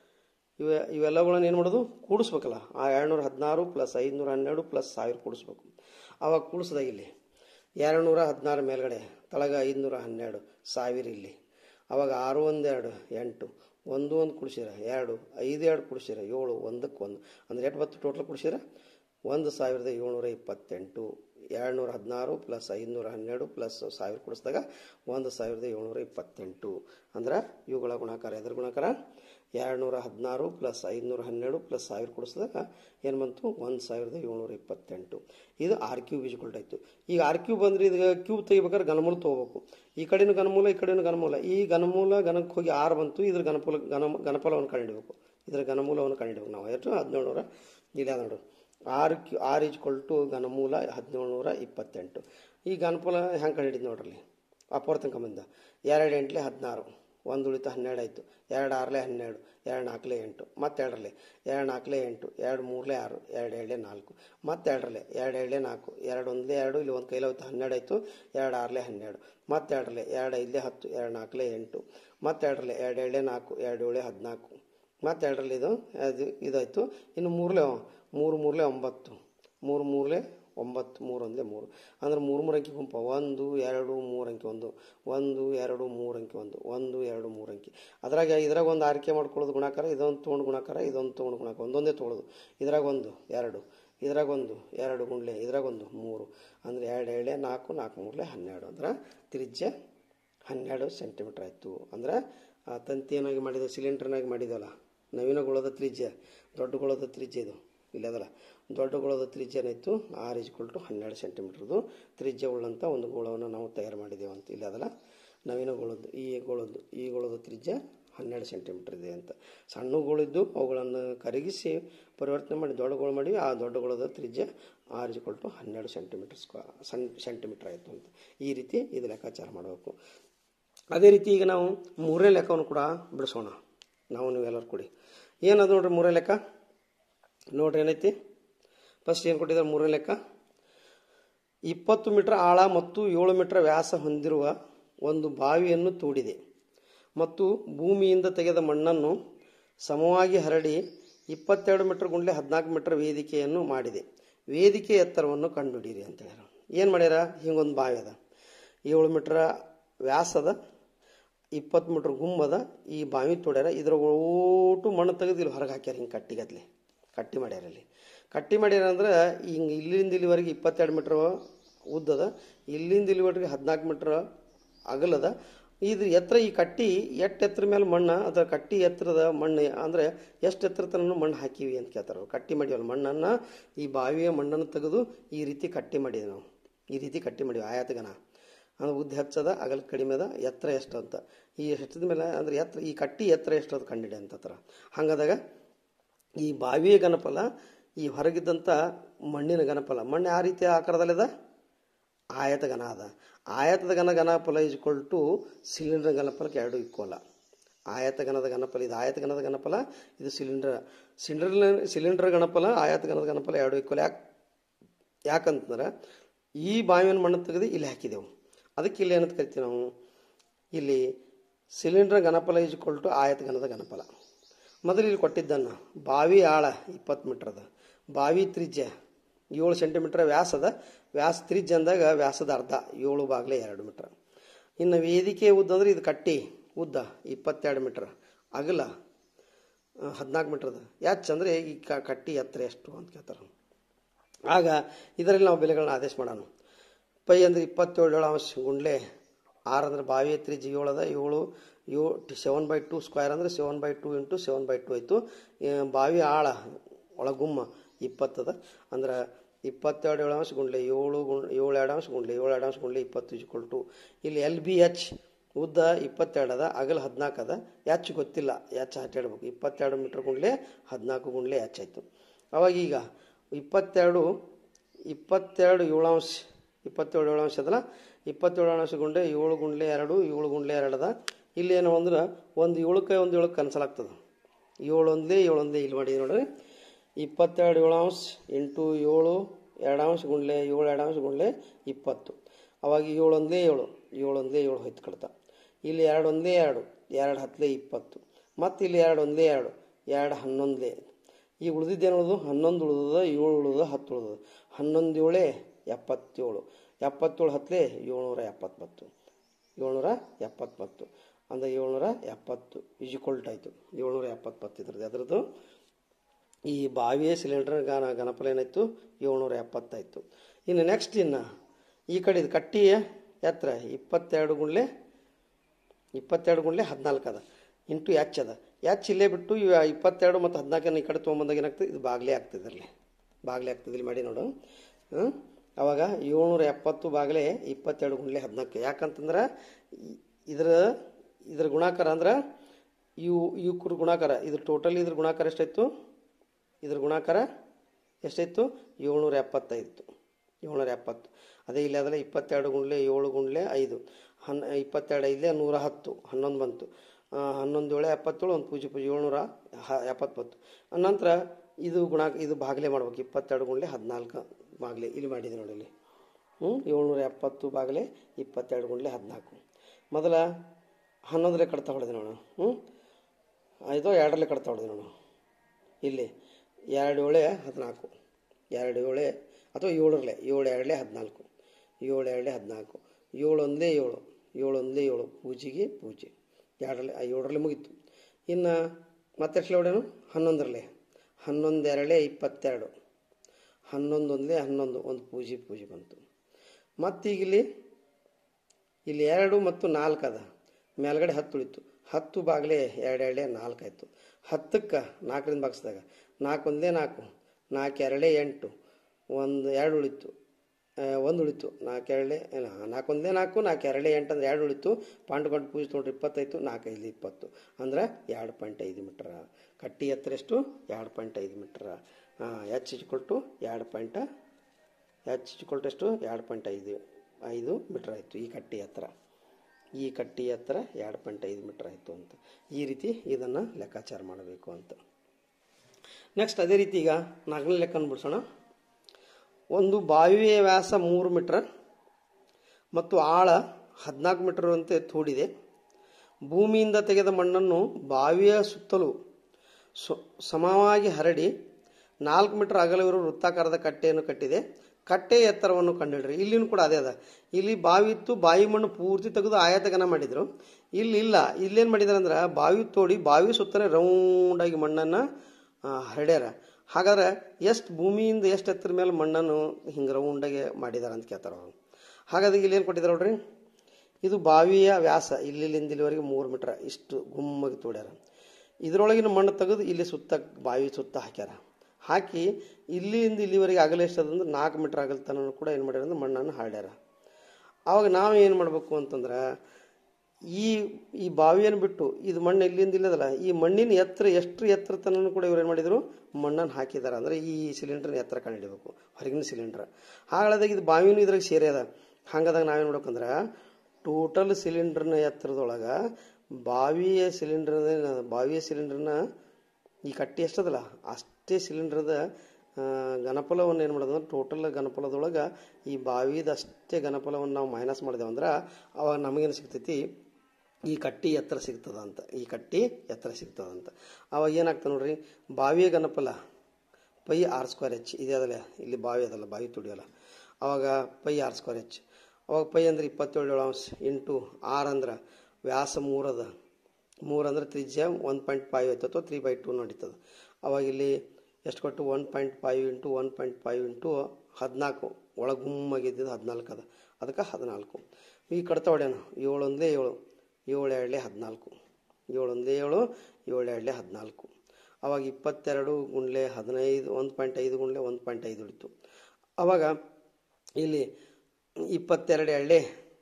ಇವ ಇವೆಲ್ಲವುಗಳನ್ನ ಏನು ಮಾಡೋದು ಕೂಡಿಸ್ಬೇಕಲ್ಲ ಆ ಎರಡುನೂರ ಹದಿನಾರು ಪ್ಲಸ್ ಐದುನೂರ ಹನ್ನೆರಡು ಪ್ಲಸ್ ಸಾವಿರ ಕೂಡಿಸ್ಬೇಕು ಅವಾಗ ಕೂಡಿಸ್ದಾಗ ಇಲ್ಲಿ ಎರಡುನೂರ ಹದಿನಾರು ಮೇಲ್ಗಡೆ ತಳಗ ಐದುನೂರ ಹನ್ನೆರಡು ಸಾವಿರ ಇಲ್ಲಿ ಅವಾಗ ಆರು ಒಂದು ಎರಡು ಎಂಟು ಒಂದು ಒಂದು ಕುಡಿಸಿರ ಎರಡು ಐದು ಎರಡು ಕುಡಿಸಿರ ಏಳು ಒಂದಕ್ಕೆ ಒಂದು ಅಂದ್ರೆ ಎಷ್ಟು ಬತ್ತು ಟೋಟಲ್ ಕುಡಿಸಿರ ಒಂದು ಸಾವಿರದ ಏಳ್ನೂರ ಇಪ್ಪತ್ತೆಂಟು ಎರಡುನೂರ ಹದಿನಾರು ಪ್ಲಸ್ ಐದುನೂರ ಹನ್ನೆರಡು ಪ್ಲಸ್ ಸಾವಿರ ಕುಡಿಸಿದಾಗ ಒಂದು ಸಾವಿರದ ಏಳ್ನೂರ ಇಪ್ಪತ್ತೆಂಟು ಅಂದ್ರೆ ಇವುಗಳ ಗುಣಾಕಾರ ಎದ್ರ ಗುಣಾಕಾರ ಎರಡುನೂರ ಹದಿನಾರು ಪ್ಲಸ್ ಐದುನೂರ ಹನ್ನೆರಡು ಪ್ಲಸ್ ಸಾವಿರ ಕೊಡಿಸಿದಾಗ ಏನು ಬಂತು ಒಂದು ಸಾವಿರದ ಏಳ್ನೂರ ಇಪ್ಪತ್ತೆಂಟು ಇದು ಆರ್ ಕ್ಯೂಬ್ ಈಜ್ಕೊಲ್ಟ್ ಆಯಿತು ಈಗ ಆರ್ ಕ್ಯೂಬ್ ಅಂದ್ರೆ ಇದು ಕ್ಯೂಬ್ ತೆಗಿಬೇಕಾದ್ರೆ ಗನಮೂಲ ತೊಗೋಬೇಕು ಈ ಕಡೆನೂ ಗನಮೂಲ ಈ ಕಡೆನೂ ಗನಮೂಲ ಈ ಗನಮೂಲ ಗನಕ್ಕೆ ಹೋಗಿ ಆರು ಬಂತು ಇದ್ರ ಗನಪೂಲ ಗನ ಗನಫಲವನ್ನು ಕಂಡುಹಿಡಬೇಕು ಇದರ ಗನಮೂಲವನ್ನು ಕಂಡುಹಿಡಬೇಕು ನಾವು ಎಷ್ಟು ಹದಿನೇಳು ನೂರ ಇಲ್ಲ ನೋಡು ಆರು ಕ್ಯೂ ಆರ್ ಈಜ್ಕೊಲ್ ಟು ಗನಮೂಲ ಹದಿನೇಳು ನೂರ ಇಪ್ಪತ್ತೆಂಟು ಈ ಗನಫಲ ಹೆಂಗೆ ಕಂಡುಹಿಡಿದು ನೋಡ್ರಿ ಅಪ್ಪರ್ ತನಕ ಬಂದ ಎರಡು ಎಂಟ್ಲೆ ಹದಿನಾರು ಒಂದು ಉಳಿತ ಹನ್ನೆರಡು ಆಯಿತು ಎರಡು ಆರಲೆ ಹನ್ನೆರಡು ಎರಡು ನಾಲ್ಕಲೆ ಎಂಟು ಮತ್ತೆ ಎರಡರಲೆ ಎರಡು ನಾಲ್ಕಲೆ ಎಂಟು ಎರಡು ಮೂರಲೆ ಆರು ಎರಡು ಎರಡಲೆ ನಾಲ್ಕು ಮತ್ತೆ ಎರಡರಲೆ ಎರಡು ಎರಡಲೆ ನಾಲ್ಕು ಎರಡು ಒಂದಲೇ ಎರಡು ಇಲ್ಲಿ ಒಂದು ಕೈಲಿ ಹೋಯ್ತು ಹನ್ನೆರಡು ಆಯಿತು ಎರಡು ಆರಲೆ ಹನ್ನೆರಡು ಮತ್ತೆ ಎರಡರಲೆ ಎರಡು ಐದಲೇ ಹತ್ತು ಎರಡು ನಾಲ್ಕಲೆ ಎಂಟು ಮತ್ತೆ ಎರಡರಲೆ ಎರಡು ಎರಡಲೆ ನಾಲ್ಕು ಎರಡು ಏಳೆ ಹದಿನಾಲ್ಕು ಮತ್ತೆ ಎರಡರಲ್ಲಿ ಇದು ಅದು ಇದಾಯಿತು ಇನ್ನು ಮೂರಲೆ ಮೂರು ಮೂರಲೆ ಒಂಬತ್ತು ಮೂರು ಮೂರಲೆ ಒಂಬತ್ತು ಮೂರು ಒಂದೇ ಮೂರು ಅಂದ್ರೆ ಮೂರು ಮೂರು ಅಂಕಿ ಗುಂಪ ಒಂದು ಎರಡು ಮೂರು ಅಂಕಿ ಒಂದು ಒಂದು ಎರಡು ಮೂರು ಅಂಕಿ ಒಂದು ಒಂದು ಎರಡು ಮೂರು ಅಂಕಿ ಅದ್ರಾಗ ಇದ್ರಾಗ ಒಂದು ಆರಿಕೆ ಮಾಡ್ಕೊಳ್ಳೋದು ಗುಣಾಕಾರ ಇದೊಂದು ತೊಗೊಂಡು ಗುಣಾಕಾರ ಇದೊಂದು ತೊಗೊಂಡು ಗುಣಾಕಾರ ಒಂದೊಂದೇ ತೊಗೊಳೋದು ಇದ್ರಾಗ ಒಂದು ಎರಡು ಇದ್ರಾಗ ಒಂದು ಎರಡು ಗುಂಡ್ಲೆ ಇದ್ರಾಗ ಒಂದು ಮೂರು ಅಂದರೆ ಎರಡು ಎಳೆ ನಾಲ್ಕು ನಾಲ್ಕು ಮೂರಲೆ ಹನ್ನೆರಡು ಅಂದ್ರೆ ತ್ರಿಜ್ಯ ಹನ್ನೆರಡು ಸೆಂಟಿಮೀಟ್ರ್ ಆಯಿತು ಅಂದ್ರೆ ಆ ತಂತಿ ಏನಾಗಿ ಮಾಡಿದೆ ಸಿಲಿಂಡರ್ನಾಗಿ ಮಾಡಿದವಲ್ಲ ನವೀನಗೊಳ್ಳೋದ ತ್ರಿಜ್ಯ ದೊಡ್ಡಗೊಳ್ಳೋದ ತ್ರಿಜ್ಯ ಇದು ಇಲ್ಲದಲ್ಲ ದೊಡ್ಡಗೊಳ್ಳೋದ ತ್ರಿಜ್ಯ ಏನಾಯಿತು ಆರ್ ಇಜ್ಕೊಲ್ ಟು ಹನ್ನೆರಡು ಸೆಂಟಿಮೀಟ್ರದು ತ್ರಿಜ್ಯ ಉಳ್ಳಂಥ ಒಂದು ಗೋಳವನ್ನು ನಾವು ತಯಾರು ಮಾಡಿದ್ದೇವೆ ಅಂತ ಇಲ್ಲದಲ್ಲ ನವೀನಗೊಳ್ಳೋದು ಈ ಗೋಳದ್ದು ಈ ಗೋಳದ ತ್ರಿಜ್ಯ ಹನ್ನೆರಡು ಸೆಂಟಿಮೀಟರ್ ಇದೆ ಅಂತ ಸಣ್ಣ ಗೋಳಿದ್ದು ಅವುಗಳನ್ನು ಕರಗಿಸಿ ಪರಿವರ್ತನೆ ಮಾಡಿ ದೊಡ್ಡ ಗೋಳು ಮಾಡಿ ಆ ದೊಡ್ಡ ಗೋಳದ ತ್ರಿಜ್ಯ ಆರ್ ಇಜ್ಕೊಲ್ ಟು ಹನ್ನೆರಡು ಸೆಂಟಿಮೀಟರ್ ಸ್ಕ್ವಾ ಸೆಂ ಸೆಂಟಿಮೀಟರ್ ಆಯಿತು ಅಂತ ಈ ರೀತಿ ಇದು ಲೆಕ್ಕಾಚಾರ ಮಾಡಬೇಕು ಅದೇ ರೀತಿ ಈಗ ನಾವು ಮೂರನೇ ಲೆಕ್ಕವನ್ನು ಕೂಡ ಬಿಡಿಸೋಣ ನಾವು ನೀವೆಲ್ಲರೂ ಕೂಡಿ ಏನದು ನೋಡ್ರಿ ಮೂರನೇ ಲೆಕ್ಕ ನೋಡ್ರಿ ಏನೈತಿ ಫಸ್ಟ್ ಏನು ಕೊಟ್ಟಿದ್ದಾರೆ ಮೂರನೇ ಲೆಕ್ಕ ಇಪ್ಪತ್ತು ಮೀಟರ್ ಆಳ ಮತ್ತು ಏಳು ಮೀಟರ್ ವ್ಯಾಸ ಹೊಂದಿರುವ ಒಂದು ಬಾವಿಯನ್ನು ತೋಡಿದೆ ಮತ್ತು ಭೂಮಿಯಿಂದ ತೆಗೆದ ಮಣ್ಣನ್ನು ಸಮವಾಗಿ ಹರಡಿ ಇಪ್ಪತ್ತೆರಡು ಮೀಟರ್ ಗುಂಡ್ಲೆ ಹದಿನಾಲ್ಕು ಮೀಟರ್ ವೇದಿಕೆಯನ್ನು ಮಾಡಿದೆ ವೇದಿಕೆ ಎತ್ತರವನ್ನು ಕಂಡುಹಿಡಿಯಿರಿ ಅಂತ ಹೇಳ್ಯಾರ ಏನು ಮಾಡ್ಯಾರ ಹಿಂಗೊಂದು ಬಾವಿ ಅದ ಏಳು ಮೀಟ್ರ ವ್ಯಾಸ ಅದ ಇಪ್ಪತ್ತು ಮೀಟ್ರ್ ಗುಮ್ಮದ ಈ ಬಾವಿ ತೋಡ್ಯಾರ ಇದ್ರ ಓಟು ಮಣ್ಣು ತೆಗೆದು ಇಲ್ಲಿ ಹೊರಗೆ ಹಾಕ್ಯಾರ ಹಿಂಗೆ ಕಟ್ಟಿಗತ್ಲೆ ಕಟ್ಟಿ ಮಾಡ್ಯಾರ ಅಲ್ಲಿ ಕಟ್ಟಿ ಮಾಡ್ಯಾರ ಅಂದ್ರೆ ಹಿಂಗೆ ಇಲ್ಲಿಂದ ಇಲ್ಲಿವರೆಗೆ ಇಪ್ಪತ್ತೆರಡು ಮೀಟ್ರ್ ಉದ್ದದ ಇಲ್ಲಿಂದ ಇಲ್ಲಿವರೆಗೆ ಹದಿನಾಲ್ಕು ಮೀಟ್ರ್ ಅಗಲದ ಇದು ಎತ್ತರ ಈ ಕಟ್ಟಿ ಎಷ್ಟು ಎತ್ತರ ಮೇಲೆ ಮಣ್ಣು ಅದರ ಕಟ್ಟಿ ಎತ್ತರದ ಮಣ್ಣು ಅಂದರೆ ಎಷ್ಟು ಎತ್ತರ ತನಕ ಮಣ್ಣು ಹಾಕಿವಿ ಅಂತ ಕೇಳ್ತಾರೆ ಅವ್ರು. ಕಟ್ಟಿ ಮಾಡಿವಲ್ಲ ಮಣ್ಣನ್ನು ಈ ಬಾವಿಯ ಮಣ್ಣನ್ನು ತೆಗೆದು ಈ ರೀತಿ ಕಟ್ಟಿ ಮಾಡಿದ್ವಿ ನಾವು ಈ ರೀತಿ ಕಟ್ಟಿ ಮಾಡಿವಿ ಆಯಾತಗನ ಅಂದ್ರೆ ಉದ್ದ ಹೆಚ್ಚದ ಅಗಲ ಕಡಿಮೆ ಅದ ಎತ್ತರ ಎಷ್ಟು ಅಂತ ಈ ಹೆಚ್ಚದ ಮೇಲೆ ಅಂದ್ರೆ ಎತ್ತರ ಈ ಕಟ್ಟಿ ಎತ್ತರ ಎಷ್ಟು ಅದು ಕಂಡಿಡಿ ಅಂತ ಥರ ಹಂಗಾದಾಗ ಈ ಬಾವಿಯ ಗಣಪಲ ಈ ಹೊರಗಿದ್ದಂಥ ಮಣ್ಣಿನ ಗಣಪಲ ಮಣ್ಣು ಯಾವ ರೀತಿಯ ಆಕಾರದಲ್ಲಿದೆ ಆಯತ ಘನ ಅದ ಆಯತದ ಘನ ಘನಫಲ ಇಜ್ಕೊಲ್ ಟು ಸಿಲಿಂಡರ್ ಘನಫಲಕ್ಕೆ ಎರಡು ಇಕ್ವಲ ಆಯತ ಘನದ ಘನಫಲ ಇದು ಆಯತ ಘನದ ಘನಫಲ ಇದು ಸಿಲಿಂಡರ್ ಸಿಲಿಂಡರ್ ಸಿಲಿಂಡರ್ ಘನಫಲ ಆಯತ ಘನದ ಘನಫಲ ಎರಡು ಇಕ್ವಲ್ ಯಾಕೆ ಯಾಕಂತಂದ್ರೆ ಈ ಬಾವಿನ ಮಣ್ಣು ತೆಗೆದು ಇಲ್ಲಿ ಹಾಕಿದೆವು ಅದಕ್ಕೆ ಇಲ್ಲಿ ಏನಂತ ಕರಿತೀವಿ ನಾವು ಇಲ್ಲಿ ಸಿಲಿಂಡರ್ ಘನಫಲ ಇಜ್ಕೊಲ್ ಟು ಆಯತ ಘನದ ಘನಫಲ ಮೊದಲು ಇಲ್ಲಿ ಕೊಟ್ಟಿದ್ದನ್ನು ಬಾವಿ ಆಳ ಇಪ್ಪತ್ತು ಮೀಟ್ರದ ಬಾವಿ ತ್ರಿಜ್ಯ ಏಳು ಸೆಂಟಿಮೀಟ್ರ್ ವ್ಯಾಸದ ವ್ಯಾಸ ತ್ರಿಜ್ಯ ಅಂದಾಗ ವ್ಯಾಸದ ಅರ್ಧ ಏಳು ಬಾಗ್ಲೆ ಎರಡು ಮೀಟ್ರ್ ಇನ್ನು ವೇದಿಕೆ ಉದ್ದ ಅಂದ್ರೆ ಇದು ಕಟ್ಟಿ ಉದ್ದ ಇಪ್ಪತ್ತೆರಡು ಮೀಟ್ರ್ ಅಗಲ ಹದಿನಾಲ್ಕು ಮೀಟ್ರ್ ಅದ ಎಚ್ ಅಂದರೆ ಈ ಕ ಕಟ್ಟಿ ಎತ್ತರ ಎಷ್ಟು ಅಂತ ಕೇಳ್ತಾರೆ ಆಗ ಇದರಲ್ಲಿ ನಾವು ಬೆಲೆಗಳನ್ನ ಆದೇಶ ಮಾಡೋಣ ಪೈ ಅಂದರೆ ಇಪ್ಪತ್ತೇಳು ಅಂಶ ಗುಂಡ್ಲೆ ಆರು ಅಂದರೆ ಬಾವಿ ಎತ್ತರಿ ಜಿ ಏಳು ಅದ ಏಳು ಏಳು ಸೆವೆನ್ ಬೈ ಟು ಸ್ಕ್ವೇರ್ ಅಂದರೆ seven by two into seven by two ಆಯಿತು ಬಾವಿ ಆಳ ಒಳಗುಮ್ಮ ಇಪ್ಪತ್ತದ ಅಂದ್ರೆ ಇಪ್ಪತ್ತೆರಡು ಏಳು ಅಂಶ ಗುಂಡ್ಲೆ ಏಳು ಗುಂಡ್ ಏಳು ಎರಡು ಅಂಶ ಗುಂಡ್ಲೆ ಏಳು ಎರಡು ಅಂಶ ಗುಂಡ್ಲೆ ಇಪ್ಪತ್ತು ಇಜ್ಕೊಲ್ ಟು ಇಲ್ಲಿ ಎಲ್ ಬಿ ಎಚ್ ಉದ್ದ ಇಪ್ಪತ್ತೆರಡು ಅದ ಅಗಲ ಹದಿನಾಲ್ಕು ಅದ ಎಚ್ ಗೊತ್ತಿಲ್ಲ ಎಚ್ ಹಾಟಾಡ್ಬೇಕು ಇಪ್ಪತ್ತೆರಡು ಮೀಟ್ರ್ ಗುಂಡ್ಲೆ ಹದಿನಾಲ್ಕು ಗುಂಡ್ಲೆ ಎಚ್ ಆಯಿತು ಅವಾಗ ಈಗ ಇಪ್ಪತ್ತೆರಡು ಇಪ್ಪತ್ತೆರಡು ಏಳಾಂಶ ಇಪ್ಪತ್ತೇಳು ಏಳಾಂಶ ಅದಲ್ಲ ಇಪ್ಪತ್ತೇಳು ಅಂಶ ಗುಂಡೆ ಏಳು ಗುಂಡ್ಲೆ ಎರಡು ಏಳು ಗುಂಡ್ಲೆ ಎರಡು ಅದ ಇಲ್ಲಿ ಏನು ಅಂದ್ರೆ ಒಂದು ಏಳಕ್ಕೆ ಒಂದು ಏಳಕ್ಕೆ ಕನ್ಸಲಾಗ್ತದೆ ಏಳು ಒಂದೇ ಏಳು ಒಂದೇ ಇಲ್ಲಿ ಮಾಡಿ ನೋಡ್ರಿ ಇಪ್ಪತ್ತೆರಡು ಏಳಾಂಶ ಇಂಟು ಏಳು ಎರಡಾಂಶ ಗುಂಡ್ಲೆ ಏಳು ಎರಡಾಂಶ ಗುಂಡ್ಲೆ ಇಪ್ಪತ್ತು ಅವಾಗ ಏಳು ಒಂದೇ ಏಳು ಏಳು ಒಂದೇ ಏಳು ಹೊಯ್ತು ಕಡ್ತ ಇಲ್ಲಿ ಎರಡು ಒಂದೇ ಎರಡು ಎರಡು ಹತ್ತಲೇ ಇಪ್ಪತ್ತು ಮತ್ತು ಇಲ್ಲಿ ಎರಡು ಒಂದೇ ಎರಡು ಎರಡು ಹನ್ನೊಂದೇ ಈಗ ಉಳಿದಿದ್ದೇನು ಉಳಿದು ಹನ್ನೊಂದು ಉಳಿದದ ಏಳು ಉಳಿದ ಹತ್ತು ಉಳಿದದ ಹನ್ನೊಂದು ಏಳೇ ಎಪ್ಪತ್ತೇಳು ಎಪ್ಪತ್ತೇಳು ಹತ್ತಲೇ ಏಳ್ನೂರ ಎಪ್ಪತ್ತೊಂಬತ್ತು ಏಳ್ನೂರ ಎಪ್ಪತ್ತೊಂಬತ್ತು ಅಂದರೆ ಏಳ್ನೂರ ಎಪ್ಪತ್ತು ಇಜಿಕೊಲ್ಟ್ ಆಯಿತು ಏಳ್ನೂರ ಎಪ್ಪತ್ತೊಂಬತ್ತು ಇದ್ರದ್ದು ಅದರದ್ದು ಈ ಬಾವಿಯ ಸಿಲಿಂಡರ್ ಗಾನ ಗಣಪಲ ಏನಾಯಿತು ಏಳ್ನೂರ ಎಪ್ಪತ್ತಾಯಿತು ಇನ್ನು ನೆಕ್ಸ್ಟ್ ಇನ್ನು ಈ ಕಡೆ ಇದು ಕಟ್ಟಿಯ ಎತ್ತರ ಇಪ್ಪತ್ತೆರಡು ಗುಂಡ್ಲೆ ಇಪ್ಪತ್ತೆರಡು ಗುಂಡ್ಲೆ ಹದಿನಾಲ್ಕು ಅದ ಇಂಟು ಎಚ್ ಅದ ಎಚ್ ಇಲ್ಲೇ ಬಿಟ್ಟು ಇವ ಇಪ್ಪತ್ತೆರಡು ಮತ್ತು ಹದಿನಾಲ್ಕನ್ನು ಈ ಕಡೆ ತೊಗೊಂಬಂದಾಗ ಏನಾಗ್ತದೆ ಇದು ಬಾಗ್ಲೇ ಆಗ್ತದೆ ಇದರಲ್ಲಿ ಬಾಗ್ಲೇ ಆಗ್ತದೆ ಇಲ್ಲಿ ಮಾಡಿ ನೋಡು ಹ್ಮ್? ಅವಾಗ ಏಳ್ನೂರ ಎಪ್ಪತ್ತು ಬಾಗ್ಲೇ ಇಪ್ಪತ್ತೆರಡು ಗುಂಡ್ಲೆ ಹದಿನಾಲ್ಕು ಯಾಕಂತಂದ್ರೆ ಇ- ಇದ್ರ ಇದ್ರ ಗುಣಾಕಾರ ಅಂದ್ರೆ ಇವು ಇವಕ್ರ ಗುಣಾಕಾರ ಇದ್ರ ಟೋಟಲ್ ಇದ್ರ ಗುಣಾಕಾರ ಎಷ್ಟಾಯ್ತು ಇದ್ರ ಗುಣಾಕಾರ ಎಷ್ಟಾಯ್ತು ಏಳ್ನೂರ ಎಪ್ಪತ್ತೈದು ಏಳ್ನೂರ ಎಪ್ಪತ್ತು ಅದೇ ಇಲ್ಲಿ ಅದಲ್ಲ ಇಪ್ಪತ್ತೆರಡು ಗುಂಡ್ಲೆ ಏಳು ಗುಂಡ್ಲೆ ಐದು ಹನ್ ಇಪ್ಪತ್ತೆರಡು ಐದಲೇ ನೂರ ಹತ್ತು ಹನ್ನೊಂದು ಬಂತು ಆ, ಹನ್ನೊಂದು ಏಳು ಎಪ್ಪತ್ತೇಳು ಒಂದು ಪೂಜೆ ಪೂಜೆ ಏಳ್ನೂರ ಹ ಎಪ್ಪತ್ತೊಂಬತ್ತು ನಂತರ ಇದು ಗುಣ ಇದು ಬಾಗಿಲೆ ಮಾಡ್ಬೇಕು ಇಪ್ಪತ್ತೆರಡು ಗುಂಡ್ಲೆ ಹದಿನಾಲ್ಕು ಬಾಗಿಲೆ ಇಲ್ಲಿ ಮಾಡಿದೆ ನೋಡಿ ಇಲ್ಲಿ ಹ್ಞೂ ಏಳ್ನೂರ ಎಪ್ಪತ್ತು ಬಾಗಿಲೆ ಇಪ್ಪತ್ತೆರಡು ಗುಂಡ್ಲೆ ಹದಿನಾಲ್ಕು ಮೊದಲ ಹನ್ನೊಂದರೇ ಕಡ್ತಾ ಹೊಡೆದೆ ನೋಡು ಹ್ಞೂ ಐದು ಎರಡರಲ್ಲೇ ಕಡ್ತಾ ಹೊಡೆದೆ ನೋಡು ಇಲ್ಲಿ ಎರಡು ಏಳೆ ಹದಿನಾಲ್ಕು ಎರಡು ಏಳೆ ಅಥವಾ ಏಳರಲ್ಲೇ ಏಳು ಎರಡಲೇ ಹದಿನಾಲ್ಕು ಏಳು ಎರಡಲೇ ಹದಿನಾಲ್ಕು ಏಳು ಒಂದೇ ಏಳು ಏಳು ಒಂದೇ ಏಳು ಪೂಜೆಗೆ ಪೂಜೆ ಎರಡರಲ್ಲಿ ಏಳರಲ್ಲಿ ಮುಗೀತು ಇನ್ನು ಮತ್ತೆಷ್ಟು ಹೊಡೆನು ಹನ್ನೊಂದರಲ್ಲೇ ಹನ್ನೊಂದು ಎರಡಲೇ ಇಪ್ಪತ್ತೆರಡು ಹನ್ನೊಂದು ಒಂದಲೇ ಹನ್ನೊಂದು ಒಂದು ಪೂಜೆ ಪೂಜೆ ಬಂತು ಮತ್ತೀಗ ಇಲ್ಲಿ ಇಲ್ಲಿ ಎರಡು ಮತ್ತು ನಾಲ್ಕು ಅದ ಮೇಲ್ಗಡೆ ಹತ್ತು ಉಳಿತು ಹತ್ತು ಬಾಗಿಲೆ ಎರಡು ಎರಡೇ ನಾಲ್ಕು ಆಯಿತು ಹತ್ತಕ್ಕೆ ನಾಲ್ಕರಿಂದ ಬಾಗಿಸಿದಾಗ ನಾಲ್ಕು ಒಂದೇ ನಾಲ್ಕು ನಾಲ್ಕು ಎರಡೇ ಎಂಟು ಒಂದು ಎರಡು ಉಳಿತು ಆ, ಒಂದು ಉಳಿತು ನಾಲ್ಕು ಎರಡೇ ಇಲ್ಲ ನಾಲ್ಕು ಒಂದೇ ನಾಲ್ಕು ನಾಲ್ಕು ಎರಡೇ ಎಂಟು ಅಂದ್ರೆ ಎರಡು ಉಳಿತು ಪಾಂಡು ಗಂಟು ಪೂಜೆ ತೊಗೊಂಡ್ರೆ ಇಪ್ಪತ್ತೈತು ನಾಲ್ಕು ಐದು ಇಪ್ಪತ್ತು ಅಂದ್ರೆ ಎರಡು ಪಾಯಿಂಟ್ ಐದು ಮೀಟ್ರ ಕಟ್ಟಿ ಎತ್ತರ ಎಷ್ಟು ಎರಡು ಪಾಯಿಂಟ್ ಐದು ಮೀಟ್ರ ಎಚ್ ಇಜ್ಕೊಳ್ಟು ಎರಡು ಪಾಯಿಂಟ್ ಎಚ್ ಇಜ್ಕೊಳ್ಟು ಎಷ್ಟು ಎರಡು ಪಾಯಿಂಟ್ ಐದು ಐದು ಮೀಟ್ರ್ ಆಯಿತು ಈ ಕಟ್ಟಿ ಎತ್ತರ ಈ ಕಟ್ಟಿ ಎತ್ತರ ಎರಡು ಪಾಯಿಂಟ್ ಐದು ಮೀಟ್ರ್ ಆಯಿತು ಅಂತ ಈ ರೀತಿ ಇದನ್ನು ಲೆಕ್ಕಾಚಾರ ಮಾಡಬೇಕು ಅಂತ ನೆಕ್ಸ್ಟ್ ಅದೇ ರೀತಿ ಈಗ ನಾಲ್ಕನೇ ಲೆಕ್ಕನ ಬಿಡಿಸೋಣ ಒಂದು ಬಾವಿಯ ವ್ಯಾಸ ಮೂರು ಮೀಟ್ರ್ ಮತ್ತು ಆಳ ಹದಿನಾಲ್ಕು ಮೀಟರ್ ಅಂತೆ ತೋಡಿದೆ ಭೂಮಿಯಿಂದ ತೆಗೆದ ಮಣ್ಣನ್ನು ಬಾವಿಯ ಸುತ್ತಲೂ ಸ- ಸಮವಾಗಿ ಹರಡಿ ನಾಲ್ಕು ಮೀಟರ್ ಅಗಲವಿರುವ ವೃತ್ತಾಕಾರದ ಕಟ್ಟೆಯನ್ನು ಕಟ್ಟಿದೆ ಕಟ್ಟೆ ಎತ್ತರವನ್ನು ಕಂಡುಹಿಡ್ರಿ ಇಲ್ಲಿನೂ ಕೂಡ ಅದೇ ಅದ ಇಲ್ಲಿ ಬಾವಿ ಇತ್ತು ಬಾವಿ ಮಣ್ಣು ಪೂರ್ತಿ ತೆಗೆದು ಆಯತಗನ ಮಾಡಿದ್ರು ಇಲ್ಲಿ ಇಲ್ಲ ಇಲ್ಲೇನು ಮಾಡಿದಾರೆ ಅಂದ್ರೆ ಬಾವಿ ತೋಡಿ ಬಾವಿ ಸುತ್ತಲೇ ರೌಂಡಾಗಿ ಮಣ್ಣನ್ನು ಆ, ಹರಡ್ಯಾರ ಹಾಗಾದ್ರೆ ಎಷ್ಟು ಭೂಮಿಯಿಂದ ಎಷ್ಟು ಎತ್ತರ ಮೇಲೆ ಮಣ್ಣನ್ನು ಹಿಂಗೆ ರೌಂಡಾಗಿ ಮಾಡಿದಾರೆ ಅಂತ ಕೇಳ್ತಾರೆ ಅವರು ಹಾಗಾದ್ರೆ ಇಲ್ಲಿ ಏನು ಕೊಟ್ಟಿದ್ದಾರೆ ನೋಡ್ರಿ ಇದು ಬಾವಿಯ ವ್ಯಾಸ ಇಲ್ಲಿಂದ ಇಲ್ಲಿವರೆಗೆ ಮೂರು ಮೀಟ್ರ್ ಇಷ್ಟು ಗುಮ್ಮಾಗಿ ತೋಡ್ಯಾರ ಇದರೊಳಗಿನ ಮಣ್ಣು ತೆಗೆದು ಇಲ್ಲಿ ಸುತ್ತ ಬಾವಿ ಸುತ್ತ ಹಾಕ್ಯಾರ ಹಾಕಿ ಇಲ್ಲಿಂದ ಇಲ್ಲಿವರೆಗೆ ಅಗಲ ಎಷ್ಟದಂದ್ರೆ ನಾಲ್ಕು ಮೀಟ್ರ್ ಅಗಲ್ತನ ಕೂಡ ಏನು ಮಾಡ್ಯಾರ ಅಂದ್ರೆ ಮಣ್ಣನ್ನು ಹಾಡ್ಯಾರ ಆವಾಗ ನಾವು ಏನು ಮಾಡಬೇಕು ಅಂತಂದ್ರೆ ಈ ಈ ಬಾವಿಯನ್ನು ಬಿಟ್ಟು ಇದು ಮಣ್ಣು ಎಲ್ಲಿಂದ ಇಲ್ಲದಲ್ಲ ಈ ಮಣ್ಣಿನ ಎತ್ತರ ಎಷ್ಟು ಎತ್ತರ ತನಕ ಕೂಡ ಇವ್ರು ಏನು ಮಾಡಿದರು ಮಣ್ಣನ್ನು ಹಾಕಿದ್ದಾರೆ ಅಂದರೆ ಈ ಸಿಲಿಂಡರ್ನ ಎತ್ತರ ಕಂಡುಹಿಡಬೇಕು ಹೊರಗಿನ ಸಿಲಿಂಡ್ರ್ ಹಾಗಾದಾಗ ಇದು ಬಾವಿನೂ ಇದ್ರಾಗ ಸೇರ್ಯದ ಹಂಗಾದಾಗ ನಾವೇನು ಮಾಡ್ಬೇಕಂದ್ರೆ ಟೋಟಲ್ ಸಿಲಿಂಡರ್ನ ಎತ್ತರದೊಳಗೆ ಬಾವಿಯ ಸಿಲಿಂಡರ್ ಬಾವಿಯ ಸಿಲಿಂಡರ್ನ ಈ ಕಟ್ಟಿ ಎಷ್ಟದಲ್ಲ ಅಷ್ಟೇ ಸಿಲಿಂಡರ್ದ ಗಣಪಲವನ್ನು ಏನು ಮಾಡೋದು ಅಂದ್ರೆ ಟೋಟಲ್ ಗಣಪಲದೊಳಗೆ ಈ ಬಾವಿದ ಅಷ್ಟೇ ಗಣಪಲವನ್ನು ನಾವು ಮೈನಸ್ ಮಾಡಿದೆವು ಅಂದ್ರೆ ಅವಾಗ ನಮಗೇನು ಸಿಗ್ತೈತಿ ಈ ಕಟ್ಟಿ ಎತ್ತರ ಸಿಗ್ತದ ಅಂತ ಈ ಕಟ್ಟಿ ಎತ್ತರ ಸಿಗ್ತದ ಅಂತ ಅವಾಗ ಏನಾಗ್ತದೆ ನೋಡ್ರಿ ಬಾವಿಯ ಗಣಪಲ ಪೈ ಆರ್ ಸ್ಕ್ವೇರ್ ಎಚ್ ಇದೆ ಅದಲ್ಲ ಇಲ್ಲಿ ಬಾವಿ ಅದಲ್ಲ ಬಾವಿ ತುಡಿಯಲ್ಲ ಅವಾಗ ಪೈ ಆರ್ ಸ್ಕ್ವೇರ್ ಎಚ್ ಅವಾಗ ಪೈ ಅಂದ್ರೆ ಇಪ್ಪತ್ತೇಳು ಅಂಶ ಇಂಟು ಆರ್ ಅಂದ್ರೆ ವ್ಯಾಸ ಮೂರದ ಮೂರು ಅಂದರೆ ತ್ರಿಜ್ಯ ಒನ್ ಪಾಯಿಂಟ್ ಫೈವ್ ಆಯ್ತು ಅಥವಾ ತ್ರೀ ಬೈ ಟೂ ನಡೀತದೆ ಅವಾಗ ಇಲ್ಲಿ ಎಷ್ಟು ಕೊಟ್ಟು one point five into one point five into ಹದಿನಾಲ್ಕು ಒಳಗೆ ಗುಮ್ಮಾಗಿದ್ದಿದ್ದು ಹದಿನಾಲ್ಕು ಅದ ಅದಕ್ಕೆ ಹದಿನಾಲ್ಕು ಈ ಕಡ್ತಾ ಹೊಡ್ಯಾನ ಏಳು ಒಂದೇ ಏಳು ಏಳು ಎರಡಲೇ ಹದಿನಾಲ್ಕು ಏಳು ಒಂದೇ ಏಳು ಏಳು ಎರಡಲೇ ಹದಿನಾಲ್ಕು ಅವಾಗ ಇಪ್ಪತ್ತೆರಡು ಗುಂಡ್ಲೆ ಹದಿನೈದು ಒಂದು ಪಾಯಿಂಟ್ ಐದು ಗುಂಡ್ಲೆ ಒಂದು ಪಾಯಿಂಟ್ ಐದು ಉಳಿತು ಅವಾಗ ಇಲ್ಲಿ ಇಪ್ಪತ್ತೆರಡು ಎರಡೇ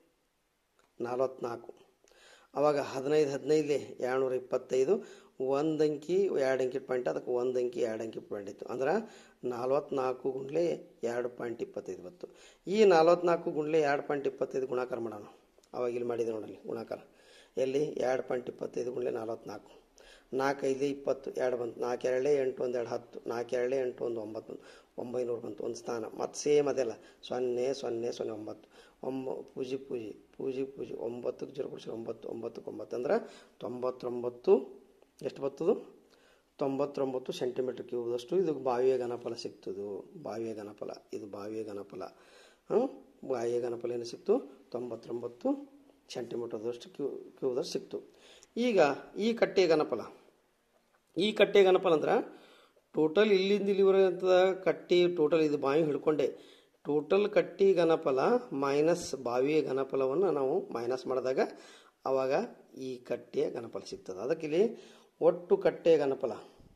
ನಲವತ್ನಾಲ್ಕು ಅವಾಗ ಹದಿನೈದು ಹದಿನೈದಲೇ ಎರಡುನೂರ ಇಪ್ಪತ್ತೈದು ಒಂದು ಅಂಕಿ ಎರಡು ಅಂಕಿ ಪಾಯಿಂಟ್ ಅದಕ್ಕೆ ಒಂದು ಅಂಕಿ ಎರಡು ಅಂಕಿ ಪಾಯಿಂಟ್ ಇತ್ತು ಅಂದ್ರೆ ನಲ್ವತ್ನಾಲ್ಕು ಗುಂಡ್ಲೆ ಎರಡು ಪಾಯಿಂಟ್ ಇಪ್ಪತ್ತೈದು ಬತ್ತು ಈ ನಲ್ವತ್ನಾಲ್ಕು ಗುಂಡ್ಲೆ ಎರಡು ಪಾಯಿಂಟ್ ಇಪ್ಪತ್ತೈದು ಗುಣಾಕಾರ ಮಾಡೋಣ ಅವಾಗ ಇಲ್ಲಿ ಮಾಡಿದೆ ನೋಡಲ್ಲಿ ಗುಣಾಕಾರ ಎಲ್ಲಿ ಎರಡು ಪಾಯಿಂಟ್ ಇಪ್ಪತ್ತೈದು ಗುಂಡ್ಲೆ ನಲ್ವತ್ನಾಲ್ಕು ನಾಲ್ಕು ಐದು ಇಪ್ಪತ್ತು ಎರಡು ಬಂತು ನಾಲ್ಕು ಎರಡೇ ಎಂಟು ಒಂದು ಎರಡು ಹತ್ತು ನಾಲ್ಕು ಎರಡೇ ಎಂಟು ಒಂದು ಒಂಬತ್ತು ಬಂತು ಒಂಬೈನೂರು ಬಂತು ಒಂದು ಸ್ಥಾನ ಮತ್ತು ಸೇಮ್ ಅದೆಲ್ಲ ಸೊನ್ನೆ ಸೊನ್ನೆ ಸೊನ್ನೆ ಒಂಬತ್ತು ಒಂಬ ಪೂಜಿ ಪೂಜಿ ಪೂಜಿ ಪೂಜಿ ಒಂಬತ್ತಕ್ಕೆ ಜೀರೋ ಕೊಡ್ಸಿ ಒಂಬತ್ತು ಒಂಬತ್ತಕ್ಕೆ ಒಂಬತ್ತು ಅಂದ್ರೆ ತೊಂಬತ್ತೊಂಬತ್ತು ಎಷ್ಟು ಬರ್ತದು ತೊಂಬತ್ತೊಂಬತ್ತು ಸೆಂಟಿಮೀಟರ್ ಕ್ಯೂಬ್ದಷ್ಟು ಇದು ಬಾವಿಯ ಘನಫಲ ಸಿಗ್ತದು ಬಾವಿಯ ಘನಫಲ ಇದು ಬಾವಿಯ ಘನಫಲ ಹಾಂ ಬಾವಿಯ ಘನಫಲ ಏನು ಸಿಕ್ತು ತೊಂಬತ್ತೊಂಬತ್ತು ಸೆಂಟಿಮೀಟರ್ದಷ್ಟು ಕ್ಯೂ ಕ್ಯೂಬ್ದಷ್ಟು ಸಿಕ್ತು ಈಗ ಈ ಕಟ್ಟೆಯ ಘನಫಲ ಈ ಕಟ್ಟೆ ಘನಫಲ ಅಂದ್ರೆ ಟೋಟಲ್ ಇಲ್ಲಿಂದ ಇಲ್ಲಿವರೆಗೆ ಕಟ್ಟಿ ಟೋಟಲ್ ಇದು ಬಾವಿ ಹಿಡ್ಕೊಂಡೆ ಟೋಟಲ್ ಕಟ್ಟಿ ಘನಫಲ ಮೈನಸ್ ಬಾವಿಯ ಘನಫಲವನ್ನು ನಾವು ಮೈನಸ್ ಮಾಡಿದಾಗ ಆವಾಗ ಈ ಕಟ್ಟೆಯ ಘನಫಲ ಸಿಗ್ತದೆ ಅದಕ್ಕೆ ಇಲ್ಲಿ ಒಟ್ಟು ಕಟ್ಟೆಯ ಘನಫಲ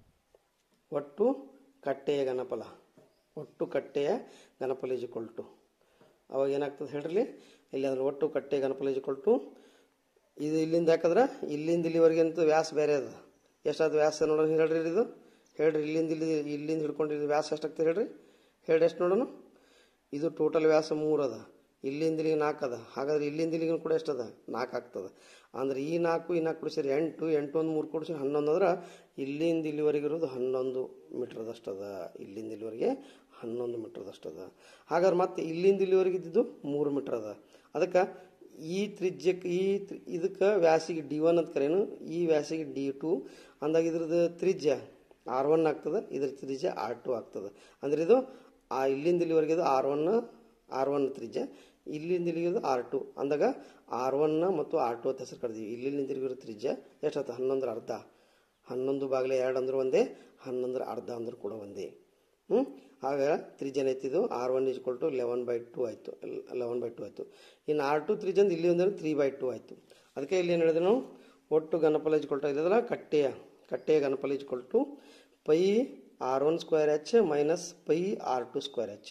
ಒಟ್ಟು ಕಟ್ಟೆಯ ಘನಫಲ ಒಟ್ಟು ಕಟ್ಟೆಯ ಘನಫಲ ಇಸ್ ಟು ಅವಾಗ ಏನಾಗ್ತದೆ ಹೇಳ್ರಿ ಇಲ್ಲಿ ಅಂದ್ರೆ ಒಟ್ಟು ಕಟ್ಟೆಯ ಘನಫಲ ಇಸ್ ಟು ಇದು ಇಲ್ಲಿಂದ ಯಾಕಂದ್ರೆ ಇಲ್ಲಿಂದ ಇಲ್ಲಿವರೆಗೆ ಅಂತ ವ್ಯಾಸ ಬೇರೆ ಅದ ಎಷ್ಟಾದ ವ್ಯಾಸ ನೋಡೋಣ ಹೇಳ್ರಿ ಇದು ಹೇಳ್ರಿ ಇಲ್ಲಿಂದ ಇಲ್ಲಿ ಇಲ್ಲಿಂದ ಹಿಡ್ಕೊಂಡು ಇದು ವ್ಯಾಸ ಎಷ್ಟಾಗ್ತದೆ ಹೇಳ್ರಿ ಹೇಳ್ರಿ ಎಷ್ಟು ನೋಡೋಣ ಇದು ಟೋಟಲ್ ವ್ಯಾಸ ಮೂರು ಅದ ಇಲ್ಲಿಂದ ಇಲ್ಲಿಗೆ ನಾಲ್ಕು ಅದ ಹಾಗಾದ್ರೆ ಇಲ್ಲಿಂದ ಇಲ್ಲಿಗೆ ಕೂಡ ಎಷ್ಟದ ನಾಲ್ಕು ಆಗ್ತದೆ ಅಂದ್ರೆ ಈ ನಾಲ್ಕು ಈ ನಾಲ್ಕು ಸೇರಿ ಎಂಟು ಎಂಟು ಒಂದು ಮೂರು ಕೂಡಿಸಿ ಹನ್ನೊಂದು ಅಂದ್ರೆ ಇಲ್ಲಿಂದ ಇಲ್ಲಿವರೆಗೆ ಇರೋದು ಹನ್ನೊಂದು ಮೀಟ್ರದಷ್ಟು ಅದ ಇಲ್ಲಿಂದ ಇಲ್ಲಿವರೆಗೆ ಹನ್ನೊಂದು ಮೀಟ್ರದಷ್ಟು ಅದ ಹಾಗಾದ್ರೆ ಮತ್ತೆ ಇಲ್ಲಿಂದ ಇಲ್ಲಿವರೆಗೆ ಇದ್ದಿದ್ದು ಮೂರು ಮೀಟ್ರ್ ಅದ ಅದಕ್ಕೆ ಈ ತ್ರಿಜ್ಯಕ್ಕೆ ಈ ತ್ರಿ- ಇದಕ್ಕೆ ವ್ಯಾಸಿಗೆ ಡಿ ಒನ್ ಅಂತ ಕರೇನು ಈ ವ್ಯಾಸಿಗೆ ಡಿ ಟು ಅಂದಾಗ ಇದ್ರದ್ದು ತ್ರಿಜ್ಯ ಆರ್ ಒನ್ ಆಗ್ತದೆ ಇದ್ರ ತ್ರಿಜ್ಯ ಆರ್ ಟು ಆಗ್ತದೆ ಅಂದ್ರೆ ಇದು ಆ ಇಲ್ಲಿಂದ ಇಲ್ಲಿವರೆಗೆ ಇದು ಆರ್ ಒನ್ ಆರ್ ಒನ್ ತ್ರಿಜ್ಯ ಇಲ್ಲಿಂದ ಇಲ್ಲಿಗೆ ಇದು ಆರ್ ಟು ಅಂದಾಗ ಆರ್ ಒನ್ನ ಮತ್ತು ಆರ್ ಟು ಅಂತ ಹೆಸರು ಕರೆದೀವಿ ಇಲ್ಲಿಂದ ಇಲ್ಲಿಗಿರೋ ತ್ರಿಜ್ಯ ಎಷ್ಟಾಯ್ತು ಹನ್ನೊಂದರ ಅರ್ಧ ಹನ್ನೊಂದು ಬಾಗಿಲೆ ಎರಡು ಅಂದ್ರೆ ಒಂದೇ ಹನ್ನೊಂದರ ಅರ್ಧ ಅಂದ್ರೆ ಕೂಡ ಒಂದೇ ಹ್ಞೂ ಆಗ ತ್ರಿಜನ್ ಐತಿದು R one is to eleven by two ಆಯಿತು ಲೆವೆನ್ ಬೈ ಟು ಆಯಿತು ಇನ್ನು ಆರ್ ಟು ತ್ರಿಜನ್ ಇಲ್ಲಿ ಅಂದ್ರೆ ತ್ರೀ ಬೈ ಟು ಆಯಿತು ಅದಕ್ಕೆ ಇಲ್ಲಿ ಏನು ಹೇಳಿದೆ ನಾವು ಒಟ್ಟು ಗಣಪಲ ಇಸ್ ಕೊಲ್ಟು ಇಲ್ಲದಲ್ಲ ಕಟ್ಟೆಯ ಕಟ್ಟೆಯ ಗಣಪಲ is to pi R one square H minus pi R two square H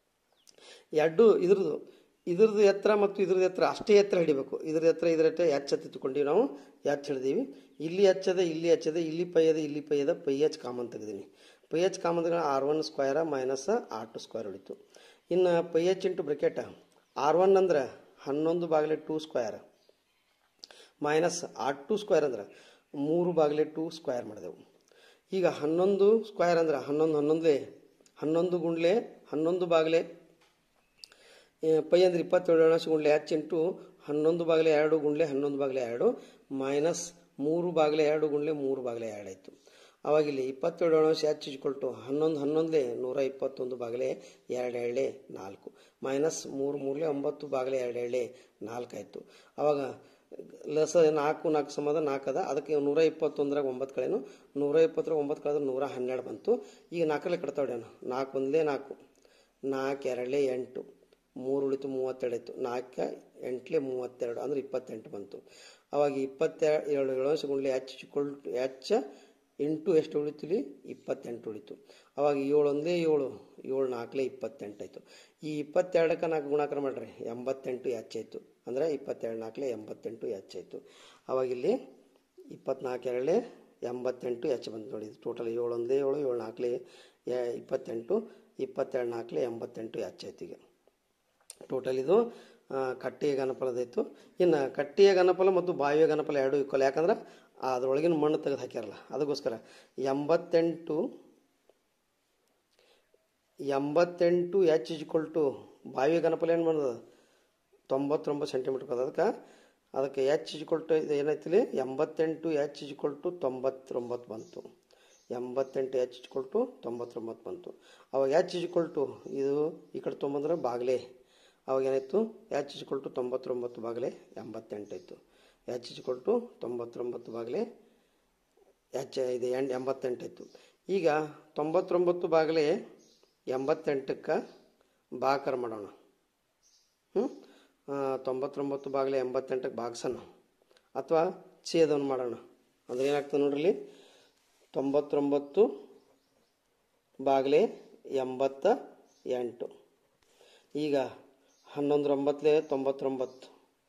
ಎರಡು ಇದ್ರದ್ದು ಇದ್ರದ್ದು ಎತ್ತರ ಮತ್ತು ಇದ್ರದ್ದು ಎತ್ತರ ಅಷ್ಟೇ ಎತ್ತರ ಹಿಡಿಬೇಕು ಇದ್ರ ಎತ್ತರ ಇದ್ರ ಎತ್ತರ ಎಚ್ ಎತ್ತಿಟ್ಕೊಂಡಿವಿ ನಾವು ಎಚ್ ಹಿಡಿದೀವಿ ಇಲ್ಲಿ ಎಚ್ಚದ ಇಲ್ಲಿ ಎಚ್ಚದ ಇಲ್ಲಿ ಪೈ ಅದ ಇಲ್ಲಿ ಪೈ ಅದ ಪೈ ಎಚ್ ಕಾಮನ್ ತೆಗೆದೀನಿ ಪೈ ಎಚ್ ಕಾಮನ್ ತೆಗೆದ R one square minus R two square ಹೊಡಿತು ಇನ್ನು pi H into bracket R one ಅಂದ್ರೆ ಹನ್ನೊಂದು ಬಾಗಿಲೆ two square minus R two square ಅಂದ್ರೆ ಮೂರು ಬಾಗಿಲೆ ಟು ಸ್ಕ್ವೇರ್ ಮಾಡಿದೆವು ಈಗ ಹನ್ನೊಂದು ಸ್ಕ್ವೇರ್ ಅಂದ್ರೆ ಹನ್ನೊಂದು ಹನ್ನೊಂದಲೇ ಹನ್ನೊಂದು ಗುಂಡ್ಲೆ ಹನ್ನೊಂದು ಬಾಗಿಲೆ ಏ, ಪೈ ಅಂದ್ರೆ ಇಪ್ಪತ್ತೇಳು ಅಣಸು ಗುಂಡ್ಲೆ ಎಚ್ ಇಂಟು ಹನ್ನೊಂದು ಬಾಗಿಲೆ ಎರಡು ಗುಂಡ್ಲೆ ಹನ್ನೊಂದು ಬಾಗಿಲೆ ಎರಡು ಮೈನಸ್ ಮೂರು ಬಾಗಿಲೆ ಎರಡು ಗುಂಡ್ಲೆ ಮೂರು ಬಾಗಿಲೆ ಎರಡು ಆಯಿತು ಅವಾಗ ಇಲ್ಲಿ ಇಪ್ಪತ್ತೇಳು ಅಣಸು ಎಚ್ ಇಜ್ಕೊಳ್ಟು ಹನ್ನೊಂದು ಹನ್ನೊಂದಲೇ ನೂರ ಇಪ್ಪತ್ತೊಂದು ಬಾಗಿಲೆ ಎರಡು ಎಳ್ಳೆ ನಾಲ್ಕು ಮೈನಸ್ ಮೂರು ಮೂರಲೆ ಒಂಬತ್ತು ಬಾಗಿಲೆ ಎರಡು ಎಳ್ಳೆ ನಾಲ್ಕು ಆಯಿತು ಅವಾಗ ಲಸ ನಾಲ್ಕು ನಾಲ್ಕು ಸಂಬಂಧ ನಾಲ್ಕು ಅದ ಅದಕ್ಕೆ ನೂರ ಇಪ್ಪತ್ತೊಂದರಾಗ ಒಂಬತ್ತು ಕಳೆನು ನೂರ ಇಪ್ಪತ್ತರಾಗ ಒಂಬತ್ತು ಕಳೆದ್ರೆ ನೂರ ಹನ್ನೆರಡು ಬಂತು ಈಗ ನಾಲ್ಕರಲ್ಲಿ ಕಟ್ತಾವ್ಯಾನ ನಾಲ್ಕು ಒಂದಲೇ ನಾಲ್ಕು ನಾಲ್ಕು ಎರಡಲೇ ಎಂಟು ಮೂರು ಉಳಿತು ಮೂವತ್ತೆರಡು ಆಯಿತು ನಾಲ್ಕು ಎಂಟ್ಲೆ ಮೂವತ್ತೆರಡು ಅಂದ್ರೆ ಇಪ್ಪತ್ತೆಂಟು ಬಂತು ಅವಾಗ ಇಪ್ಪತ್ತೆರಡು ಏಳು ಏಳು ಗುಂಡ್ಲೆ ಎಚ್ ಕೊಲ್ಟು ಎಚ್ ಇಂಟು ಎಷ್ಟು ಉಳಿತು ಇಪ್ಪತ್ತೆಂಟು ಉಳಿತು ಅವಾಗ ಏಳು ಒಂದೇ ಏಳು ಏಳು ನಾಲ್ಕಲೇ ಇಪ್ಪತ್ತೆಂಟು ಆಯಿತು ಈ ಇಪ್ಪತ್ತೆರಡಕ್ಕೆ ನಾಲ್ಕು ಗುಣಾಕಾರ ಮಾಡ್ರಿ ಎಂಬತ್ತೆಂಟು ಎಚ್ ಆಯಿತು ಅಂದರೆ ಇಪ್ಪತ್ತೆರಡು ನಾಲ್ಕಲೇ ಎಂಬತ್ತೆಂಟು ಎಚ್ ಆಯಿತು ಅವಾಗ ಇಲ್ಲಿ ಇಪ್ಪತ್ನಾಲ್ಕು ಎರಡಲೇ ಎಂಬತ್ತೆಂಟು ಎಚ್ ಬಂತು ನೋಡಿ ಟೋಟಲ್ ಏಳು ಒಂದೇ ಏಳು ಏಳು ನಾಲ್ಕಲೇ ಎ- ಇಪ್ಪತ್ತೆಂಟು ಇಪ್ಪತ್ತೆರಡು ನಾಲ್ಕಲೇ ಎಂಬತ್ತೆಂಟು ಎಚ್ ಆಯ್ತು ಈಗ ಟೋಟಲ್ ಇದು ಆ, ಕಟ್ಟೆಯ ಗಣಪಲದಾಯಿತು ಇನ್ನು ಕಟ್ಟೆಯ ಗಣಪಲ ಮತ್ತು ಬಾವಿಯ ಗಣಪಲ ಎರಡು ಈಕ್ವಲ್ ಯಾಕಂದ್ರೆ ಅದರೊಳಗಿನ ಮಣ್ಣು ತೆಗೆದು ಹಾಕ್ಯಾರಲ್ಲ ಅದಕ್ಕೋಸ್ಕರ ಎಂಬತ್ತೆಂಟು ಎಂಬತ್ತೆಂಟು ಎಚ್ ಇಜ್ಕೊಲ್ ಟು ಬಾವಿಯ ಗಣಪಲ ಏನು ಬಂದದ ತೊಂಬತ್ತೊಂಬತ್ತು ಸೆಂಟಿಮೀಟರ್ ಅದ ಅದಕ್ಕೆ ಅದಕ್ಕೆ ಎಚ್ ಇಜ್ಕೊಲ್ ಟು ಇದು ಏನೈತಿಲಿ ಎಂಬತ್ತೆಂಟು ಎಚ್ ಇಜ್ಕೊಲ್ ಟು ತೊಂಬತ್ತೊಂಬತ್ತು ಬಂತು ಎಂಬತ್ತೆಂಟು ಎಚ್ ಇಜ್ಕೊಲ್ ಟು ತೊಂಬತ್ತೊಂಬತ್ತು ಬಂತು ಅವಾಗ ಎಚ್ ಇಜ್ಕೊಲ್ ಟು ಇದು ಈ ಕಡೆ ತೊಂಬಂದ್ರೆ ಬಾಗಿಲೆ ಅವಾಗ ಏನಾಯಿತು ಎಚ್ ಇಜ್ಕೊಲ್ ಟು ತೊಂಬತ್ತೊಂಬತ್ತು ಬಾಗಿಲೆ ಎಂಬತ್ತೆಂಟು ಆಯಿತು ಎಚ್ ಇಸ್ ಕೊಟ್ಟು ತೊಂಬತ್ತೊಂಬತ್ತು ಬಾಗಿಲೆ ಎಚ್ ಇದು ಎಂಟು ಎಂಬತ್ತೆಂಟು ಇತ್ತು ಈಗ ತೊಂಬತ್ತೊಂಬತ್ತು ಬಾಗಿಲೆ ಎಂಬತ್ತೆಂಟಕ್ಕೆ ಬಾಕರ್ ಮಾಡೋಣ ಹ್ಞೂ ತೊಂಬತ್ತೊಂಬತ್ತು ಬಾಗಿಲೆ ಎಂಬತ್ತೆಂಟಕ್ಕೆ ಭಾಗಿಸೋಣ ಅಥವಾ ಛೇದವನ್ನು ಮಾಡೋಣ ಅಂದ್ರೆ ಏನಾಗ್ತದೆ ನೋಡ್ರಿ ಇಲ್ಲಿ ತೊಂಬತ್ತೊಂಬತ್ತು ಬಾಗಿಲೆ ಎಂಬತ್ತ ಎಂಟು ಈಗ ಹನ್ನೊಂದರೊಂಬತ್ತಲೆ ತೊಂಬತ್ತೊಂಬತ್ತು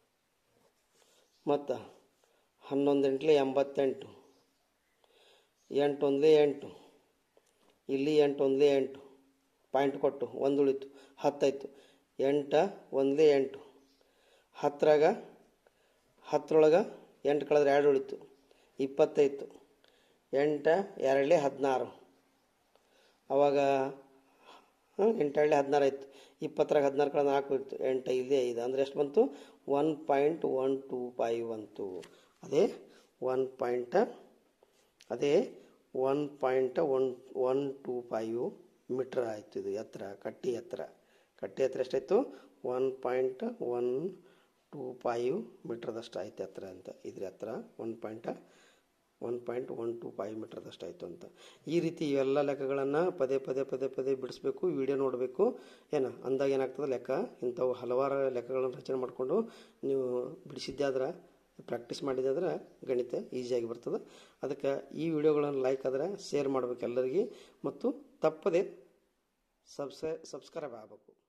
ಮತ್ತು ಹನ್ನೊಂದೆಂಟ್ಲೆ ಎಂಬತ್ತೆಂಟು ಎಂಟು ಒಂದಲೇ ಎಂಟು ಇಲ್ಲಿ ಎಂಟು ಒಂದಲೇ ಎಂಟು ಪಾಯಿಂಟ್ ಕೊಟ್ಟು ಒಂದು ಉಳಿತು ಹತ್ತಾಯ್ತು ಎಂಟ ಒಂದಲೇ ಎಂಟು ಹತ್ತರಾಗ ಹತ್ತರೊಳಗೆ ಎಂಟು ಕಳೆದ್ರೆ ಎರಡು ಉಳಿತು ಇಪ್ಪತ್ತೈತು ಎಂಟ ಎರಡಲೇ ಹದಿನಾರು ಅವಾಗ ಎಂಟೆರಡಲೇ ಹದಿನಾರು ಆಯ್ತು ಇಪ್ಪತ್ತರಾಗ ಹದಿನಾರು ಕಳೆದ ನಾಲ್ಕು ಇತ್ತು ಎಂಟು ಐದೇ ಐದು ಅಂದರೆ ಎಷ್ಟು ಬಂತು one point one two five ಬಂತು ಅದೇ ಒನ್ ಪಾಯಿಂಟ್ ಅದೇ one point one one two five metre ಆಯಿತು ಇದು ಎತ್ತರ ಕಟ್ಟಿ ಎತ್ತರ ಕಟ್ಟಿ ಎತ್ತರ ಎಷ್ಟಾಯಿತು one point one two five ಮೀಟ್ರದಷ್ಟು ಆಯ್ತು ಎತ್ತರ ಅಂತ ಇದ್ರ ಎತ್ತರ one point one point one two five ಮೀಟ್ರದಷ್ಟು ಆಯಿತು ಅಂತ ಈ ರೀತಿ ಇವೆಲ್ಲ ಲೆಕ್ಕಗಳನ್ನು ಪದೇ ಪದೇ ಪದೇ ಪದೇ ಬಿಡಿಸ್ಬೇಕು ವಿಡಿಯೋ ನೋಡಬೇಕು ಏನು ಅಂದಾಗ ಏನಾಗ್ತದೆ ಲೆಕ್ಕ ಇಂಥವು ಹಲವಾರು ಲೆಕ್ಕಗಳನ್ನು ರಚನೆ ಮಾಡಿಕೊಂಡು ನೀವು ಬಿಡಿಸಿದ್ದೆ ಆದ್ರೆ ಪ್ರಾಕ್ಟೀಸ್ ಮಾಡಿದಾದ್ರೆ ಗಣಿತ ಈಸಿಯಾಗಿ ಬರ್ತದೆ ಅದಕ್ಕೆ ಈ ವಿಡಿಯೋಗಳನ್ನು ಲೈಕ್ ಆದ್ರೆ ಶೇರ್ ಮಾಡ್ಬೇಕು ಎಲ್ಲರಿಗೆ ಮತ್ತು ತಪ್ಪದೆ ಸಬ್ಸ್ಕ್ರೈ ಸಬ್ಸ್ಕ್ರೈಬ್ ಆಗಬೇಕು